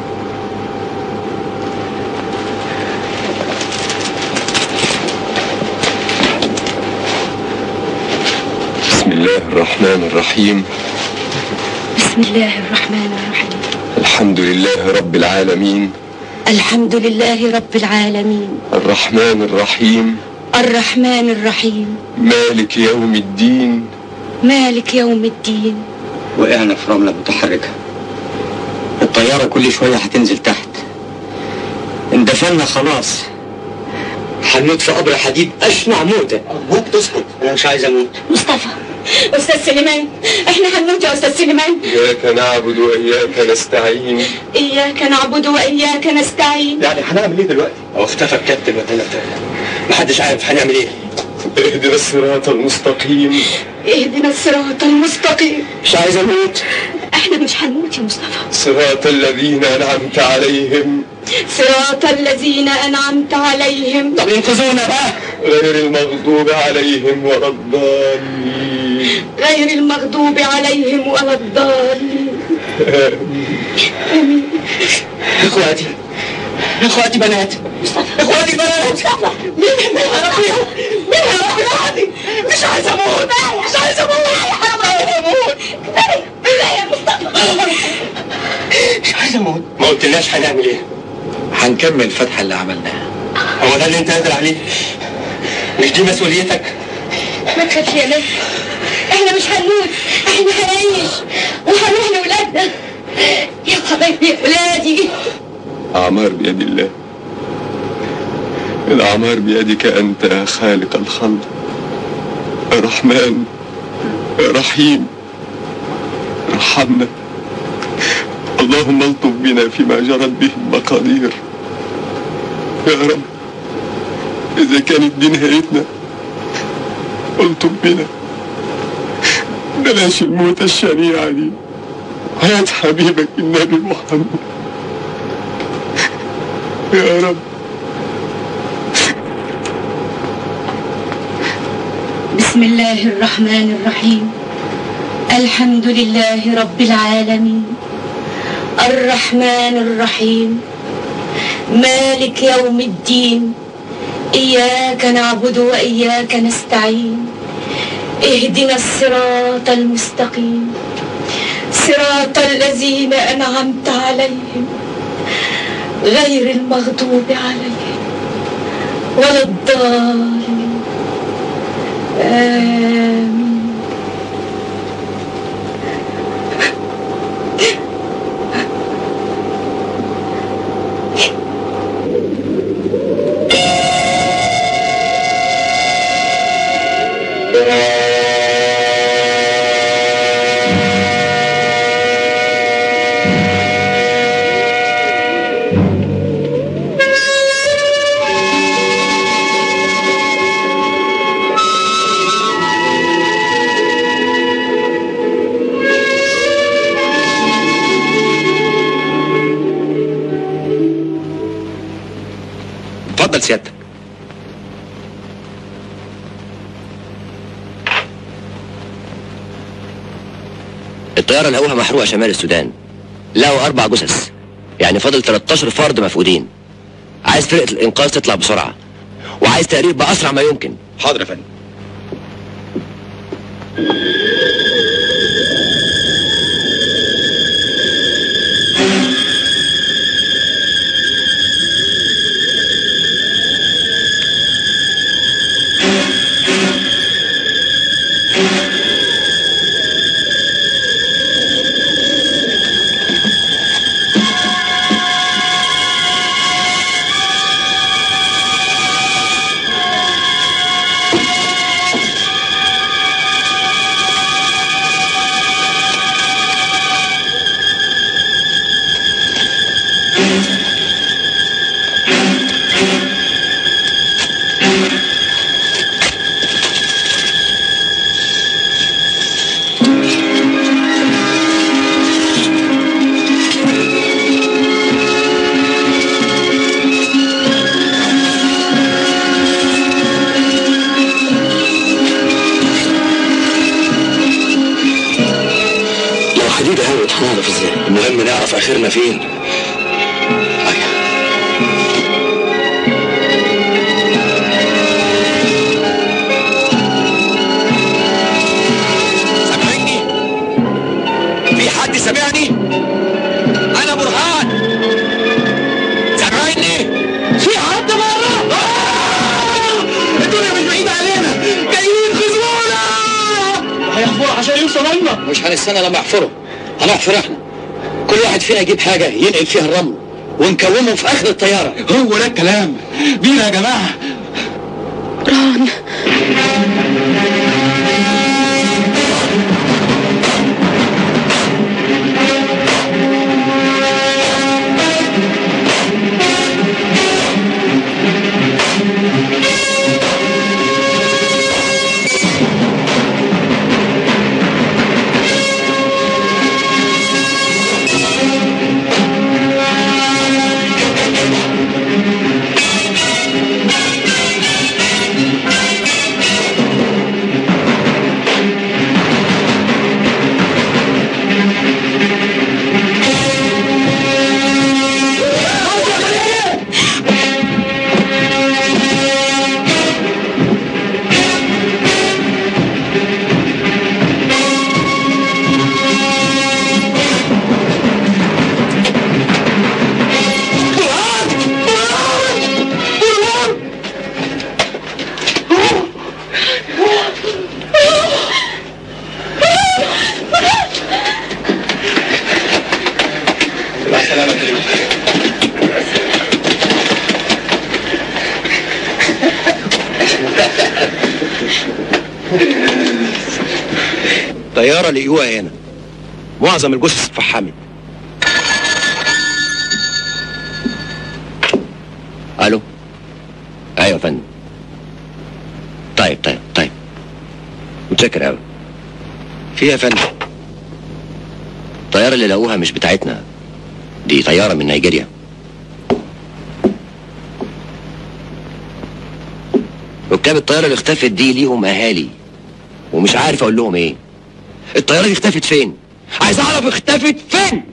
بسم الله الرحمن الرحيم بسم الله الرحمن الرحيم الحمد لله رب العالمين الحمد لله رب العالمين الرحمن الرحيم الرحمن الرحيم مالك يوم الدين مالك يوم الدين وقعنا في رملة متحركة الطيارة كل شوية هتنزل تحت اندفنا خلاص هنموت في قبر حديد أشنع موتة أرجوك تسكت أنا مش عايز أموت مصطفى استاذ سليمان احنا هنموت يا استاذ سليمان إياك نعبد وإياك نستعين اياك نعبد واياك نستعين يعني هنعمل ايه دلوقتي؟ هو اختفى الكابتن ودانا في محدش عارف هنعمل ايه اهدنا الصراط المستقيم اهدنا الصراط المستقيم مش عايز اموت احنا مش هنموت يا مصطفى صراط الذين أنعمت عليهم صراط الذين انعمت عليهم طب انقذونا بقى غير المغضوب عليهم ولا الضالين غير المغضوب عليهم ولا الضالين اخواتي اخواتي بنات اخواتي بنات مين مين هربيهم مين هربيهم مش عايز اموت مش عايز اموت مش عايز اموت مش عايز اموت ما قلتلناش هنعمل ايه هنكمل الفتحة اللي عملناها هو ده اللي انت قادر عليه مش دي مسؤوليتك ما تخافش يا ناس احنا مش هنموت احنا هنعيش وهنروح لولادنا يا حبايبي يا ولادي أعمار بيد الله الأعمار بيدك أنت يا خالق الخلق الرحمن الرحيم ارحمنا اللهم الطف بنا فيما جرت به المقادير يا رب إذا كانت دي نهايتنا الطف بنا بلاش الموت الشريعة دي حياة حبيبك النبي محمد يا رب بسم الله الرحمن الرحيم الحمد لله رب العالمين الرحمن الرحيم مالك يوم الدين إياك نعبد وإياك نستعين اهدنا الصراط المستقيم صراط الذين أنعمت عليهم غير المغضوب عليهم ولا الضالين آمين اتفضل سيادتك الطيارة لقوها محروقة شمال السودان لقوا أربع جثث يعني فاضل 13 فرد مفقودين عايز فرقة الإنقاذ تطلع بسرعة وعايز تقرير بأسرع ما يمكن حاضر يا فندم حديدة قوي هنعرف ازاي المهم نعرف اخرنا فين سامعني في حد سامعني انا برهان سامعني في حد بره الدنيا مش بعيدة علينا جايين خذونا هيحفروا عشان يوصل لنا مش هنستنى لما يحفروا هنحفر احنا كل واحد فينا يجيب حاجة ينقل فيها الرمل ونكومه في اخر الطيارة هو ده الكلام بينا يا جماعة ران طيارة لقيوها هنا معظم الجثث اتفحمت الو ايوه يا فندم طيب طيب طيب متشكر قوي في يا فندم الطيارة اللي لقوها مش بتاعتنا دي طيارة من نيجيريا ركاب الطيارة اللي اختفت دي ليهم أهالي ومش عارف أقول لهم إيه الطيارة دي اختفت فين؟ عايز أعرف اختفت فين؟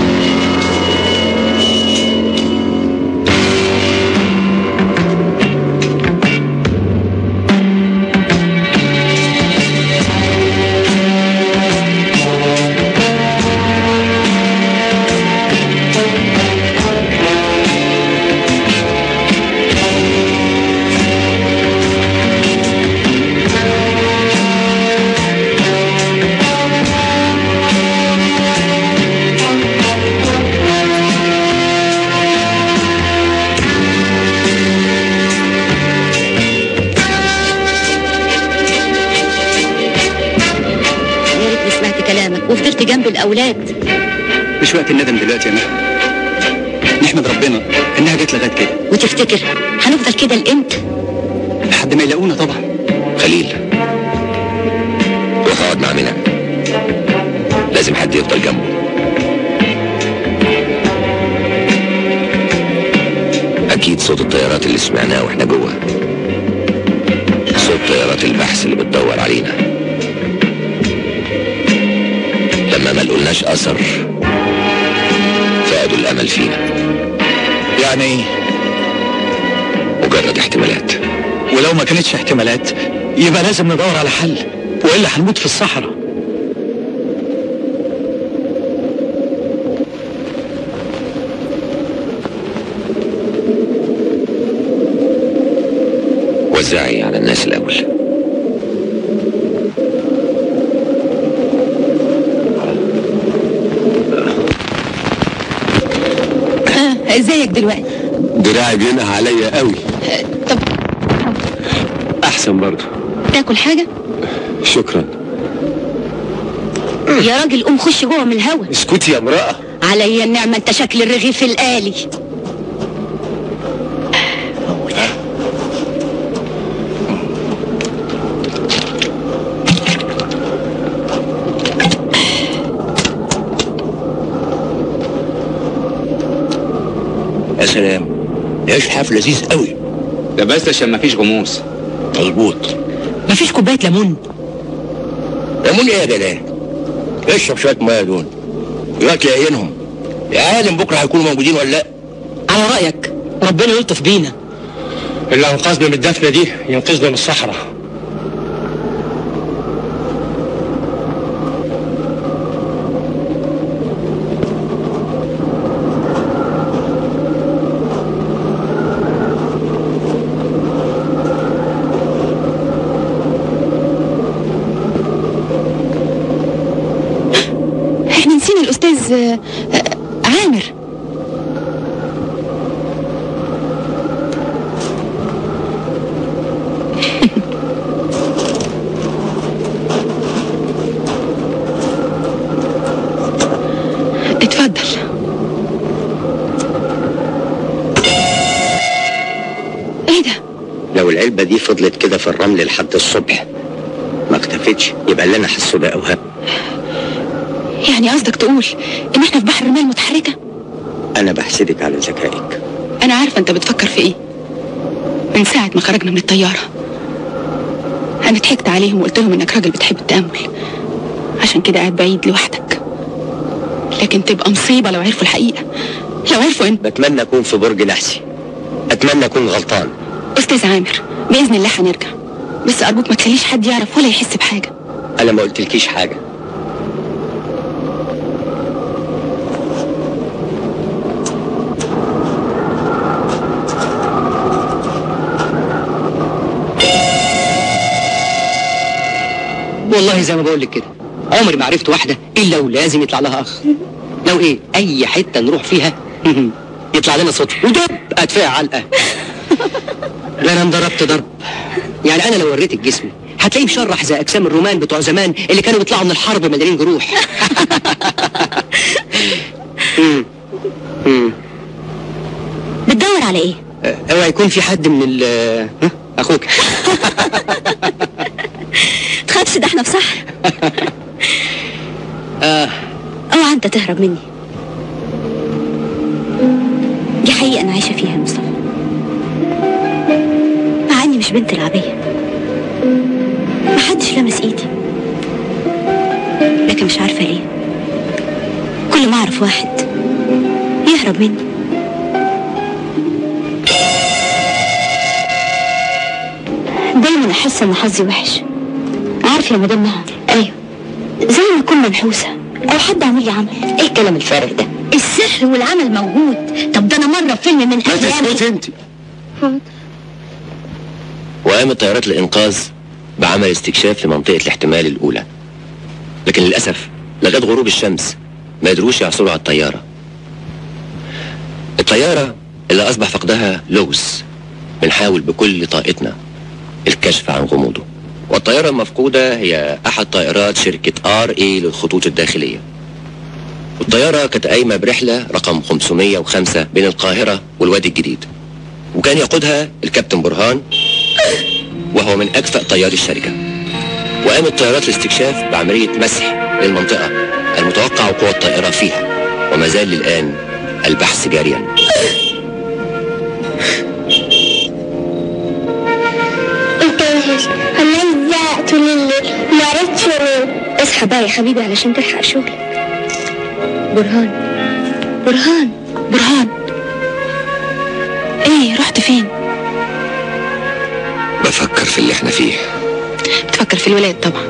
يا ريتني سمعت كلامك وفضلت جنب الاولاد مش وقت الندم دلوقتي يا مها نحمد ربنا انها جت لغايه كده وتفتكر هنفضل كده لامتى لحد ما يلاقونا طبعا خليل روح اقعد مع منى لازم حد يفضل جنبه اكيد صوت الطيارات اللي سمعناه واحنا جوه صوت طيارات البحث اللي بتدور علينا لما ما لقولناش اثر فقدوا الامل فينا يعني ايه مجرد احتمالات ولو ما كانتش احتمالات يبقى لازم ندور على حل والا هنموت في الصحراء وزعي على الناس الاول آه، ازيك دلوقتي دراعي بينقع عليا قوي طب احسن برضه تاكل حاجه شكرا يا راجل قوم خش جوه من الهوا اسكتي يا امرأة عليا النعمة انت شكل الرغيف الآلي يا سلام عيش حاف لذيذ قوي ده بس عشان مفيش غموس مظبوط مفيش كوباية ليمون ليمون ايه يا جدع اشرب شويه ميه دول دلوقتي عينهم يا عالم بكره هيكونوا موجودين ولا لا على رأيك ربنا يلطف بينا اللي انقذنا من الدفنه دي ينقذنا من الصحراء احنا نسينا الأستاذ آه، آه، عامر اتفضل ايه ده لو العلبة دي فضلت كده في الرمل لحد الصبح ما اختفتش يبقى اللي انا حاسه ده اوهام يعني قصدك تقول ان احنا في بحر رمال متحركة انا بحسدك على ذكائك انا عارفة انت بتفكر في ايه من ساعة ما خرجنا من الطيارة انا ضحكت عليهم وقلت لهم انك راجل بتحب التأمل عشان كده قاعد بعيد لوحدك لكن تبقى مصيبة لو عرفوا الحقيقة لو عرفوا ان بتمنى اكون في برج نحسي اتمنى اكون غلطان استاذ عامر باذن الله هنرجع بس ارجوك ما تخليش حد يعرف ولا يحس بحاجة انا ما قلتلكيش حاجة والله زي ما بقول لك كده عمري ما عرفت واحدة إلا ولازم يطلع لها أخ لو إيه أي حتة نروح فيها يطلع لنا صوت ودب أدفع علقة لا أنا انضربت ضرب يعني أنا لو وريتك جسمي هتلاقيه مشرح زي أجسام الرومان بتوع زمان اللي كانوا بيطلعوا من الحرب مليانين جروح مم. مم. بتدور على ايه؟ آه، اوعى يكون في حد من ال ها؟ اخوك تخافش ده احنا في صحراء آه. اوعى انت تهرب مني دي حقيقة انا عايشة فيها يا مصطفى مع اني مش بنت العبية محدش لمس ايدي لكن مش عارفة ليه كل ما اعرف واحد يهرب مني دايما احس ان حظي وحش عارف يا مدام نهى ايوه زي ما اكون منحوسه او حد عامل لي عمل ايه الكلام الفارغ ده السحر والعمل موجود طب ده انا مره في فيلم من ما تسكتي انت وقامت طيارات الإنقاذ بعمل استكشاف في منطقة الاحتمال الأولى لكن للأسف لغاية غروب الشمس ما قدروش يعثروا على الطيارة الطيارة اللي أصبح فقدها لغز بنحاول بكل طاقتنا الكشف عن غموضه والطيارة المفقودة هي أحد طائرات شركة آر إي للخطوط الداخلية والطيارة كانت قايمة برحلة رقم 505 بين القاهرة والوادي الجديد وكان يقودها الكابتن برهان وهو من أكفأ طياري الشركة وقامت طيارات الاستكشاف بعملية مسح للمنطقة المتوقع وقوع الطائرة فيها وما زال للآن البحث جاريا انت وحش عمال زعق طول الليل ما عرفتش انام اصحى بقى يا حبيبي علشان تلحق شغلك برهان برهان برهان ايه رحت فين بفكر في اللي احنا فيه بتفكر في الولاد طبعا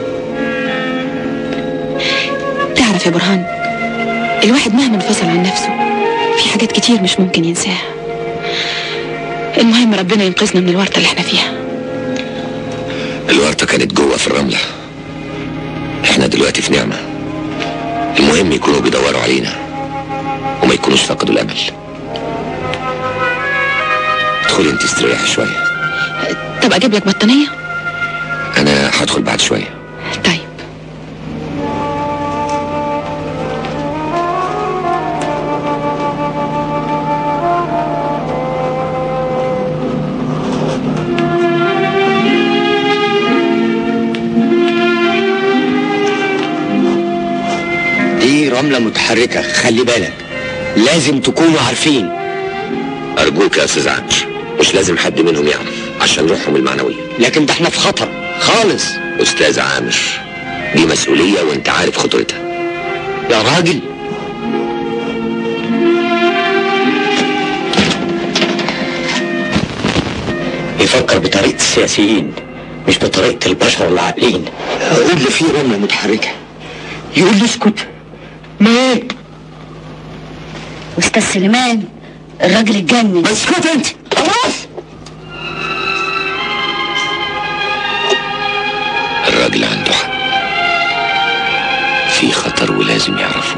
تعرف يا برهان الواحد مهما انفصل عن نفسه في حاجات كتير مش ممكن ينساها المهم ربنا ينقذنا من الورطة اللي احنا فيها الورطة كانت جوه في الرملة احنا دلوقتي في نعمة المهم يكونوا بيدوروا علينا وما يكونوش فقدوا الأمل ادخلي انت استريحي شوية طب اجيب لك بطانية انا هدخل بعد شوية طيب دي رملة متحركة خلي بالك لازم تكونوا عارفين أرجوك يا أستاذ عامر مش لازم حد منهم يعرف عشان روحهم المعنوية لكن ده احنا في خطر خالص أستاذ عامر دي مسؤولية وأنت عارف خطورتها يا راجل يفكر بطريقة السياسيين مش بطريقة البشر العاقلين اقول له في رملة متحركة يقول لي اسكت ما ايه استاذ سليمان الراجل اتجنن اسكت انت خلاص الراجل عنده حق في خطر ولازم يعرفوه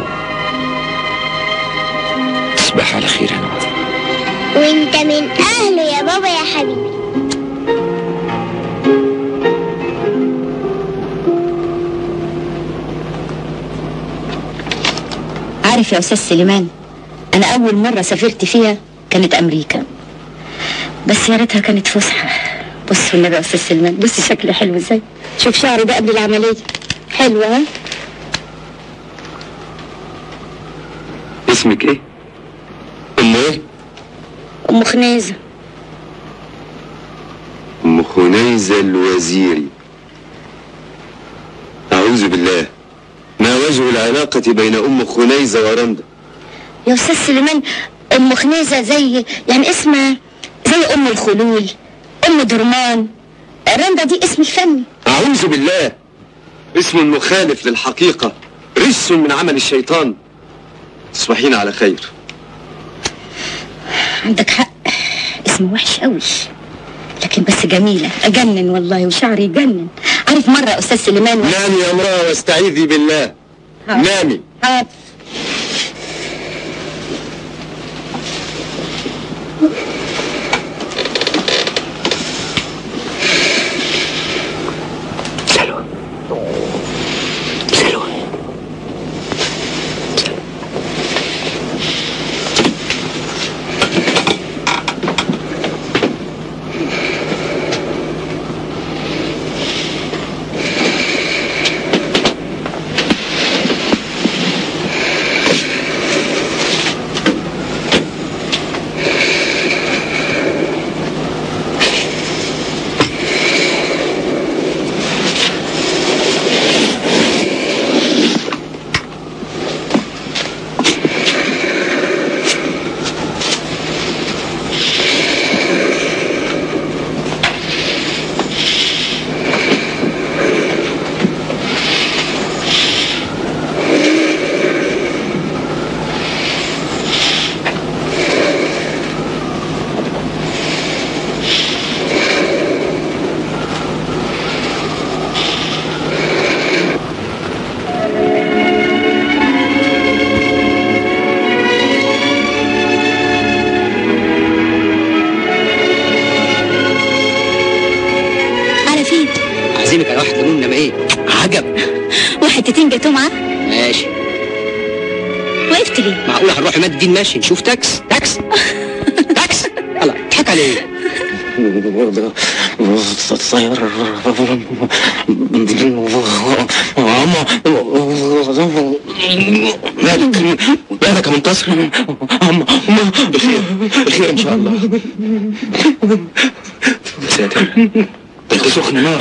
تصبح على خير يا نور وانت من اهله يا بابا يا حبيبي عارف يا استاذ سليمان انا اول مره سافرت فيها كانت امريكا بس يا ريتها كانت فسحه بص النبي يا استاذ سليمان بص شكله حلو ازاي شوف شعره ده قبل العمليه حلو ها اسمك ايه؟ ام ايه؟ ام خنيزه ام خنيزة الوزيري اعوذ بالله ما وجه العلاقة بين ام خنيزة ورندا؟ يا استاذ سليمان ام خنيزه زي يعني اسمها زي ام الخلول ام درمان رندا دي اسم فني اعوذ بالله اسم مخالف للحقيقة رجس من عمل الشيطان تصبحين على خير عندك حق اسم وحش قوي لكن بس جميلة أجنن والله وشعري يجنن عارف مرة يا أستاذ سليمان نامي يا امرأة واستعيذي بالله نامي آه. سلوى سلوى على فين عازمك على واحد ليمون انما ايه عجب وحتتين جاتوه معاه ماشي وقفت ليه معقولة هنروح عماد الدين ماشي نشوف تاكس تاكس تاكس الله تضحك على ايه مالك مالك يا منتصر أما أما بخير بخير إن شاء الله يا ساتر ده سخن نار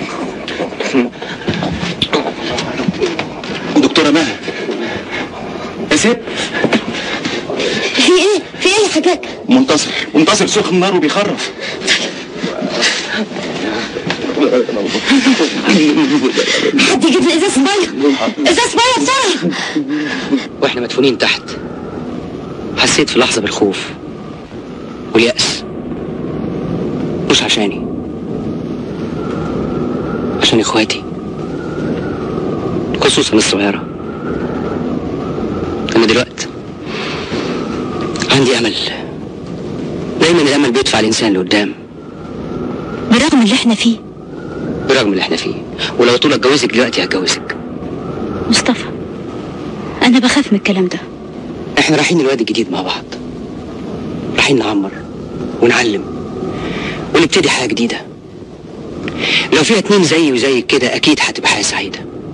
دكتورة ماهر يا ست في ايه في ايه يا حاجات منتصر منتصر سخن نار وبيخرف حد يجيب لي ازاز ميه ازاز ميه بسرعه واحنا مدفونين تحت حسيت في لحظة بالخوف واليأس مش عشاني عشان اخواتي خصوصا الصغيرة اما دلوقتي عندي امل دايما الامل بيدفع الانسان لقدام برغم اللي احنا فيه برغم اللي احنا فيه ولو طول اتجوزك دلوقتي هتجوزك مصطفى انا بخاف من الكلام ده احنا رايحين الوادي الجديد مع بعض رايحين نعمر ونعلم ونبتدي حياة جديدة لو فيها اتنين زيي وزيك كده اكيد هتبقى حياة سعيدة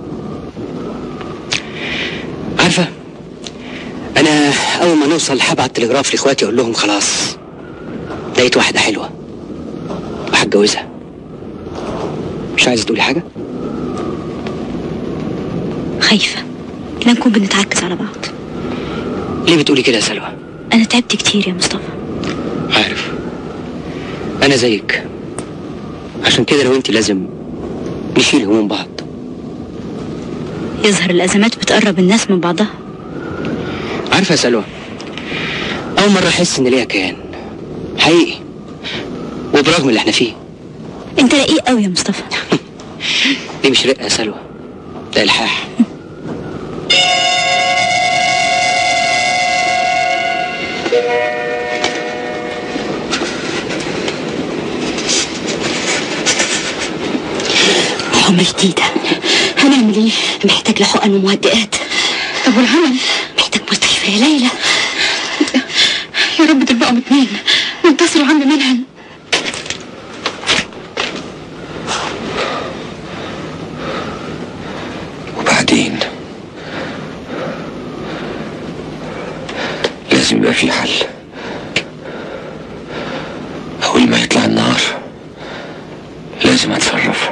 عارفة انا اول ما نوصل هبعت تلغراف لاخواتي اقول لهم خلاص لقيت واحدة حلوة وهتجوزها مش عايز تقولي حاجة؟ خايفه لا نكون بنتعكس على بعض ليه بتقولي كده يا سلوى؟ انا تعبت كتير يا مصطفى عارف انا زيك عشان كده لو انت لازم نشيل هموم بعض يظهر الأزمات بتقرب الناس من بعضها عارفه يا سلوى اول مره احس ان ليا كيان حقيقي وبرغم اللي احنا فيه انت رقيق قوي يا مصطفى دي مش رقه يا سلوى ده الحاح حمى جديدة هنعمل ايه؟ محتاج لحقن ومهدئات طب والعمل؟ محتاج مستشفى يا ليلى يا رب تبقوا اتنين وانتصروا عند منهل وبعدين لازم يبقى في حل أول ما يطلع النهار لازم أتصرف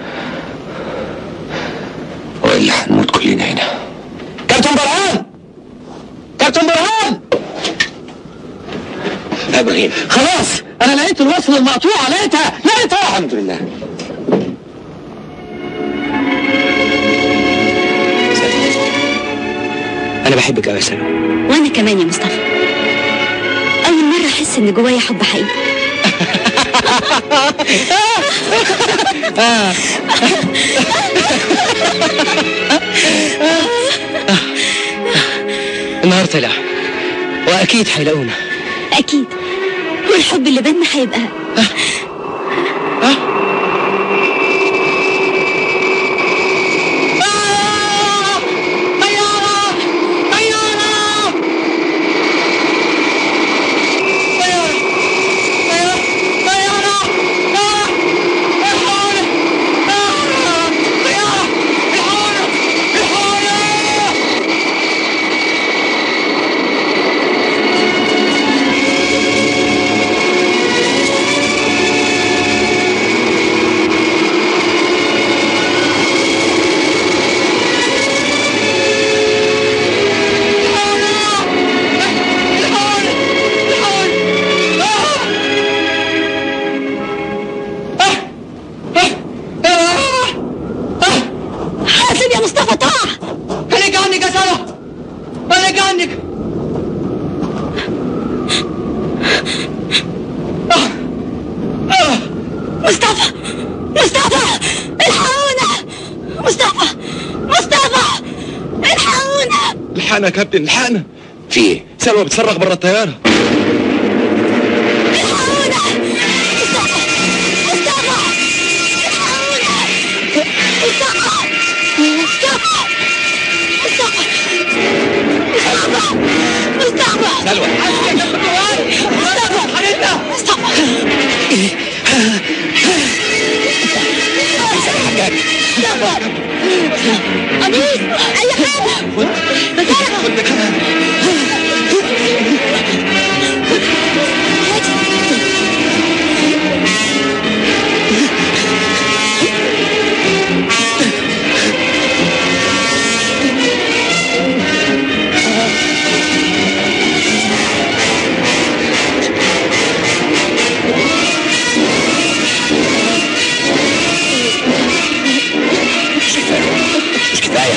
وإلا هنموت كلنا هنا كابتن برهان كابتن برهان ابراهيم خلاص انا لقيت الوصل المقطوعه لقيتها لقيتها الحمد لله انا بحبك قوي يا سلوى وانا كمان يا مصطفى اول مرة احس ان جوايا حب حقيقي النهار طلع واكيد هيلاقونا اكيد والحب اللي بينا هيبقى حاسب يا مصطفى طاع خليك عنك يا سلوى خليك عنك مصطفى مصطفى الحقونا مصطفى مصطفى الحقونا الحقنا يا كابتن الحقنا في ايه؟ سلوى بتصرخ بره الطياره سلوى قميص اي حاجه مش كفاية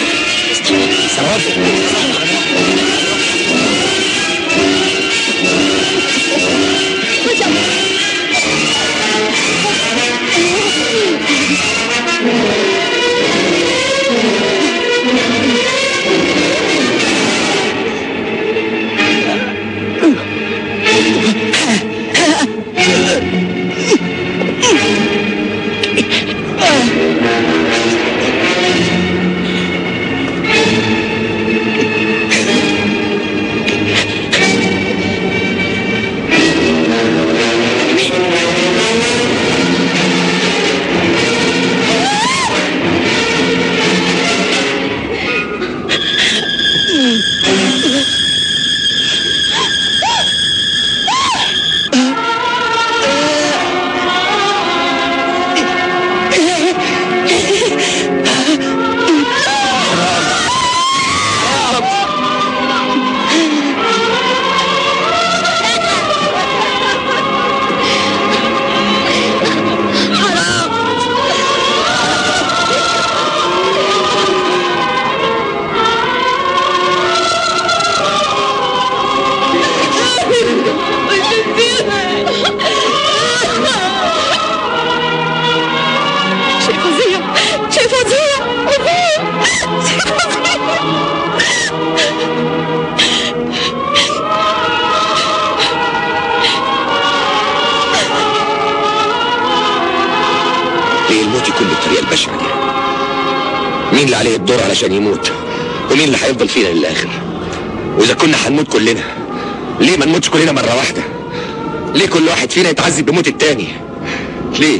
بالطريقه البشعه دي مين اللي عليه الدور علشان يموت ومين اللي هيفضل فينا للاخر واذا كنا هنموت كلنا ليه ما نموتش كلنا مره واحده ليه كل واحد فينا يتعذب بموت التاني ليه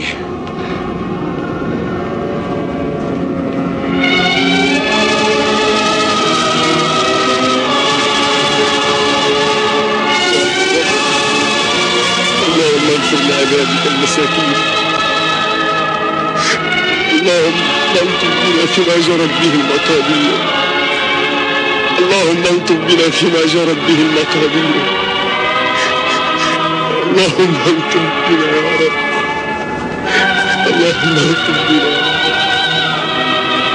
اللهم اغفر لعبادك المساكين اللهم الطف بنا فيما جرت به المقادير اللهم الطف بنا فيما جرت به المقادير اللهم الطف بنا يا رب اللهم الطف بنا يا رب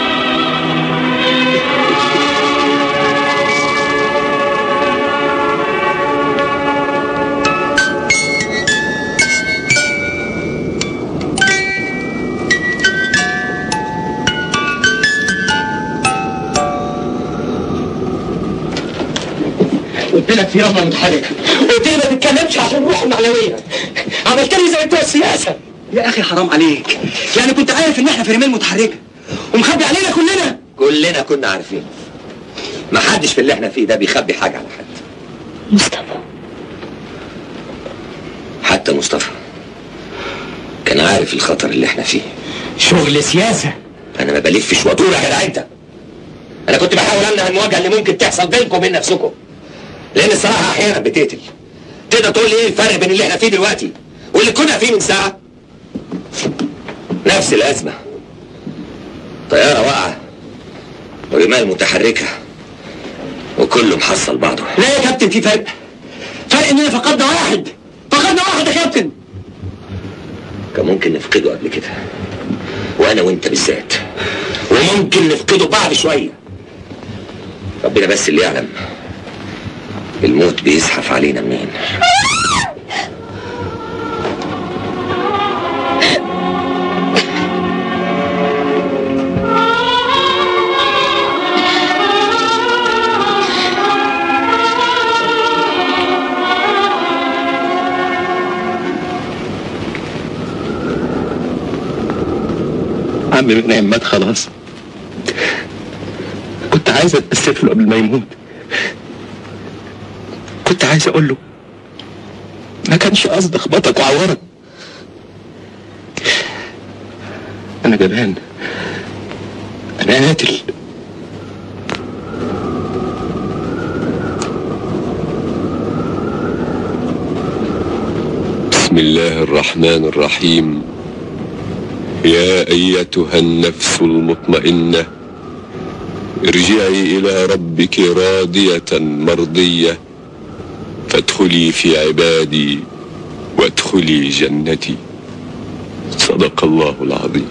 قلت لك في رمله متحركه قلت لي ما تتكلمش عشان روح المعنويه عملت لي زي بتوع السياسه يا اخي حرام عليك يعني كنت عارف ان احنا في رمال متحركه ومخبي علينا كلنا كلنا كنا عارفين ما حدش في اللي احنا فيه ده بيخبي حاجه على حد مصطفى حتى مصطفى كان عارف الخطر اللي احنا فيه شغل سياسه انا ما بلفش وادور يا جدع انت انا كنت بحاول امنع المواجهه اللي ممكن تحصل بينكم وبين نفسكم لان الصراحه احيانا بتقتل تقدر تقول لي ايه الفرق بين اللي احنا فيه دلوقتي واللي كنا فيه من ساعه نفس الازمه طياره واقعه ورمال متحركه وكله محصل بعضه لا يا كابتن في فرق فرق اننا فقدنا واحد فقدنا واحد يا كابتن كان ممكن نفقده قبل كده وانا وانت بالذات وممكن نفقده بعد شويه ربنا بس اللي يعلم الموت بيزحف علينا منين عم منعم مات خلاص كنت عايز اتأسف له قبل ما يموت كنت عايز اقول له ما كانش قصدي اخبطك وعورك انا جبان انا قاتل بسم الله الرحمن الرحيم يا ايتها النفس المطمئنه ارجعي الى ربك راضيه مرضيه فادخلي في عبادي وادخلي جنتي صدق الله العظيم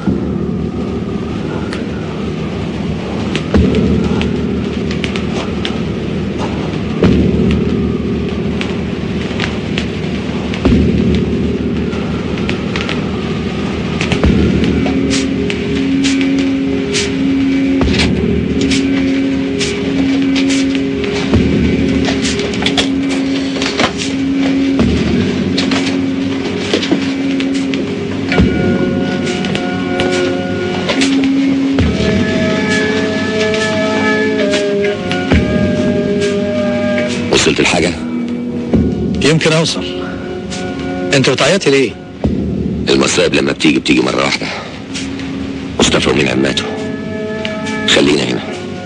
وصلت الحاجه يمكن اوصل انت بتعيطي ليه المصائب لما بتيجي بتيجي مره واحده مصطفى ومين عماته خلينا هنا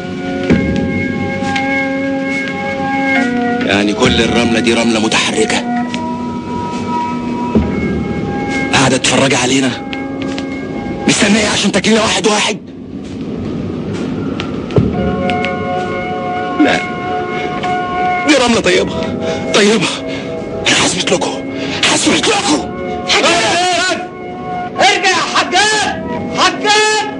يعني كل الرملة دي رملة متحركة قاعدة تتفرج علينا مستنية عشان تاكلنا واحد واحد لا دي رملة طيبة طيبة انا حسبت لكم حسبت لكم ارجع يا حجاج حجاج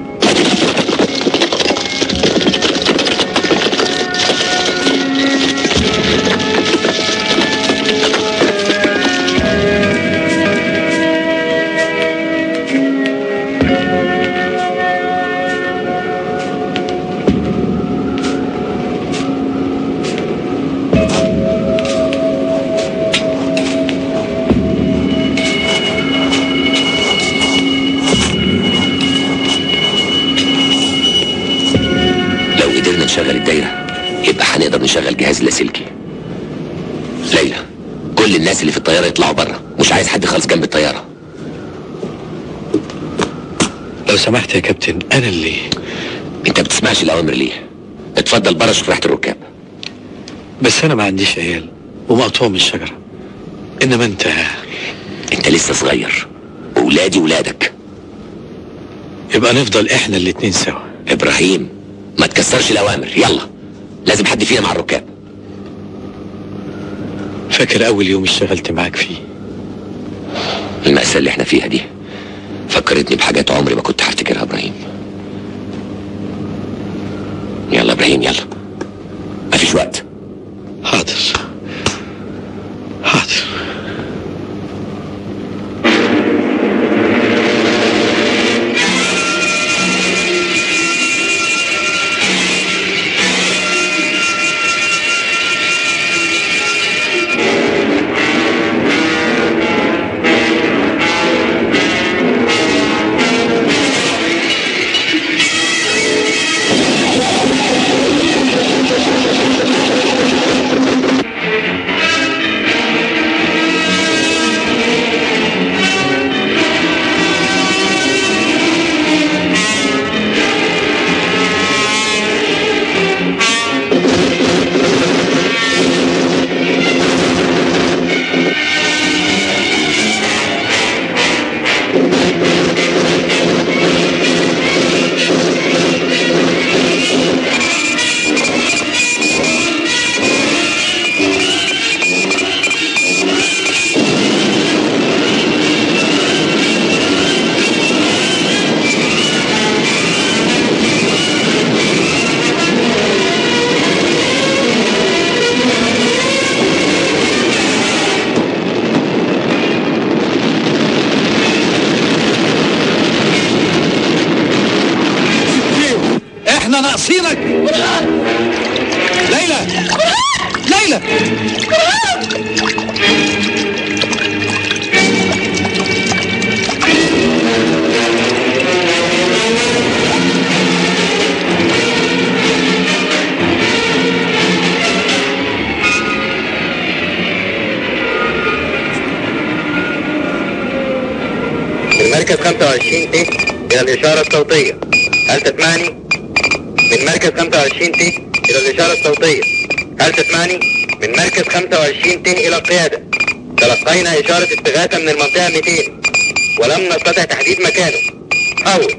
قدرنا نشغل الدايرة يبقى هنقدر نشغل جهاز اللاسلكي ليلى كل الناس اللي في الطيارة يطلعوا بره مش عايز حد خالص جنب الطيارة لو سمحت يا كابتن انا اللي انت بتسمعش الاوامر ليه اتفضل بره شوف ريحة الركاب بس انا ما عنديش عيال ومقطوع من الشجره انما انت انت لسه صغير وولادي ولادك يبقى نفضل احنا الاتنين سوا ابراهيم ما تكسرش الاوامر يلا لازم حد فينا مع الركاب فاكر اول يوم اشتغلت معاك فيه المأساة اللي احنا فيها دي فكرتني بحاجات عمري ما كنت هفتكرها ابراهيم يلا ابراهيم يلا مفيش وقت حاضر حاضر احنا ناقصينك ليلى ليلى من مركز 25 ت إلى الإشارة الصوتية هل تسمعني؟ من مركز 25 ت إلى الإشارة الصوتية هل تسمعني؟ من مركز 25 ت إلى القيادة تلقينا إشارة استغاثة من المنطقة 200 ولم نستطع تحديد مكانه حول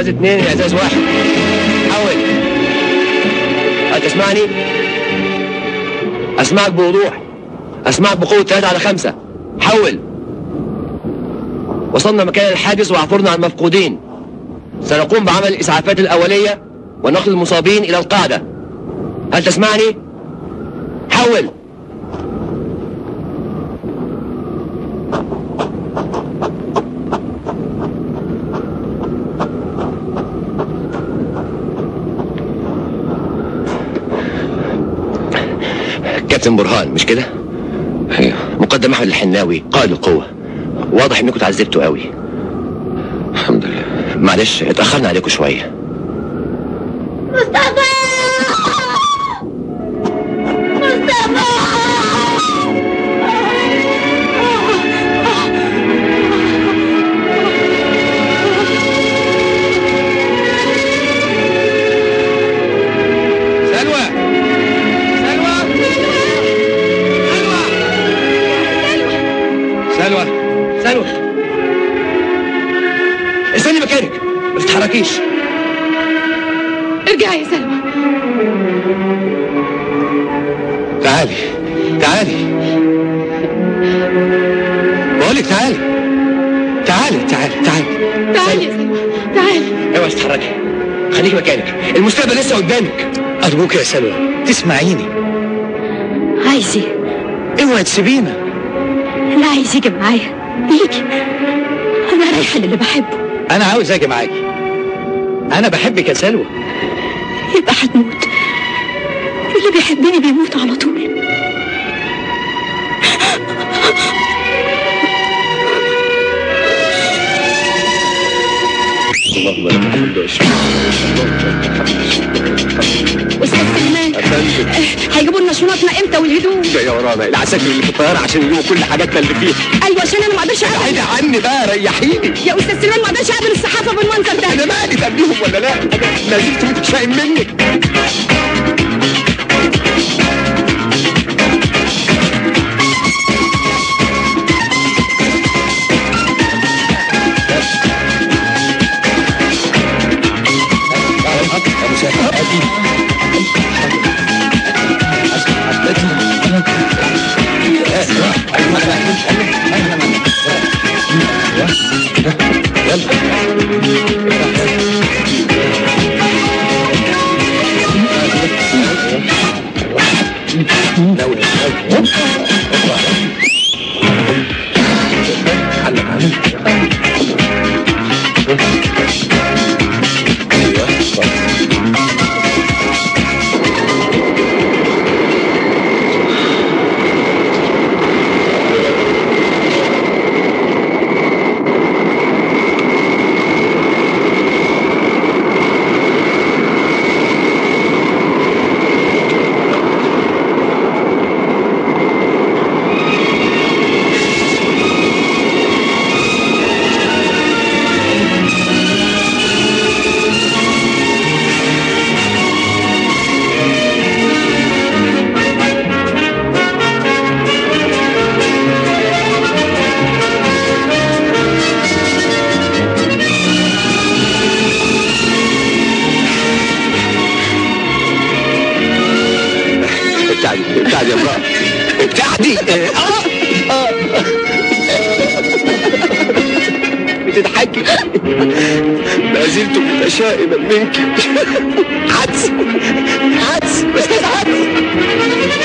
ازاز اثنين الى ازاز واحد حول هل تسمعني؟ اسمعك بوضوح اسمعك بقوة ثلاثة على خمسة حول وصلنا مكان الحادث وعثرنا عن المفقودين سنقوم بعمل الإسعافات الأولية ونقل المصابين إلى القاعدة هل تسمعني؟ حول كابتن برهان مش كده؟ ايوه مقدم احمد الحناوي قائد القوة واضح انكم اتعذبتوا قوي الحمد لله معلش اتأخرنا عليكم شوية مصطفى مصطفى سلوى سلوى سلوى سلوى استني مكانك ما تتحركيش ارجعي يا سلمى تعالي تعالي بقولك تعالي تعالي تعالي تعالي تعالي يا سلمى تعالي اوعي تتحركي خليكي مكانك المستقبل لسه قدامك أرجوك يا سلوى تسمعيني عايز اوعي تسيبينا لا عايز يجي معايا يجي انا رايحه للي بحبه أنا عاوز أجي معاكي أنا بحبك يا سلوى يبقى هتموت اللي بيحبني بيموت على طول اللهم لك الحمد والشكر استاذ سلمان آه، هيجيبوا لنا شنطنا امتى والهدوم جاي ورانا العساكر اللي في الطياره عشان يجيبوا كل حاجاتنا اللي فيها ايوه عشان انا ما اقدرش بعيد اقابل عني بقى ريحيني يا استاذ سلمان ما اقدرش اقابل الصحافه بالمنظر ده انا مالي تقابليهم ولا لا انا ما زلت متشائم منك ابتعدي ابتعدي يا امرأة ابتعدي اه آه. بتضحكي ما زلت متشائما منك عدس عدس بس عدس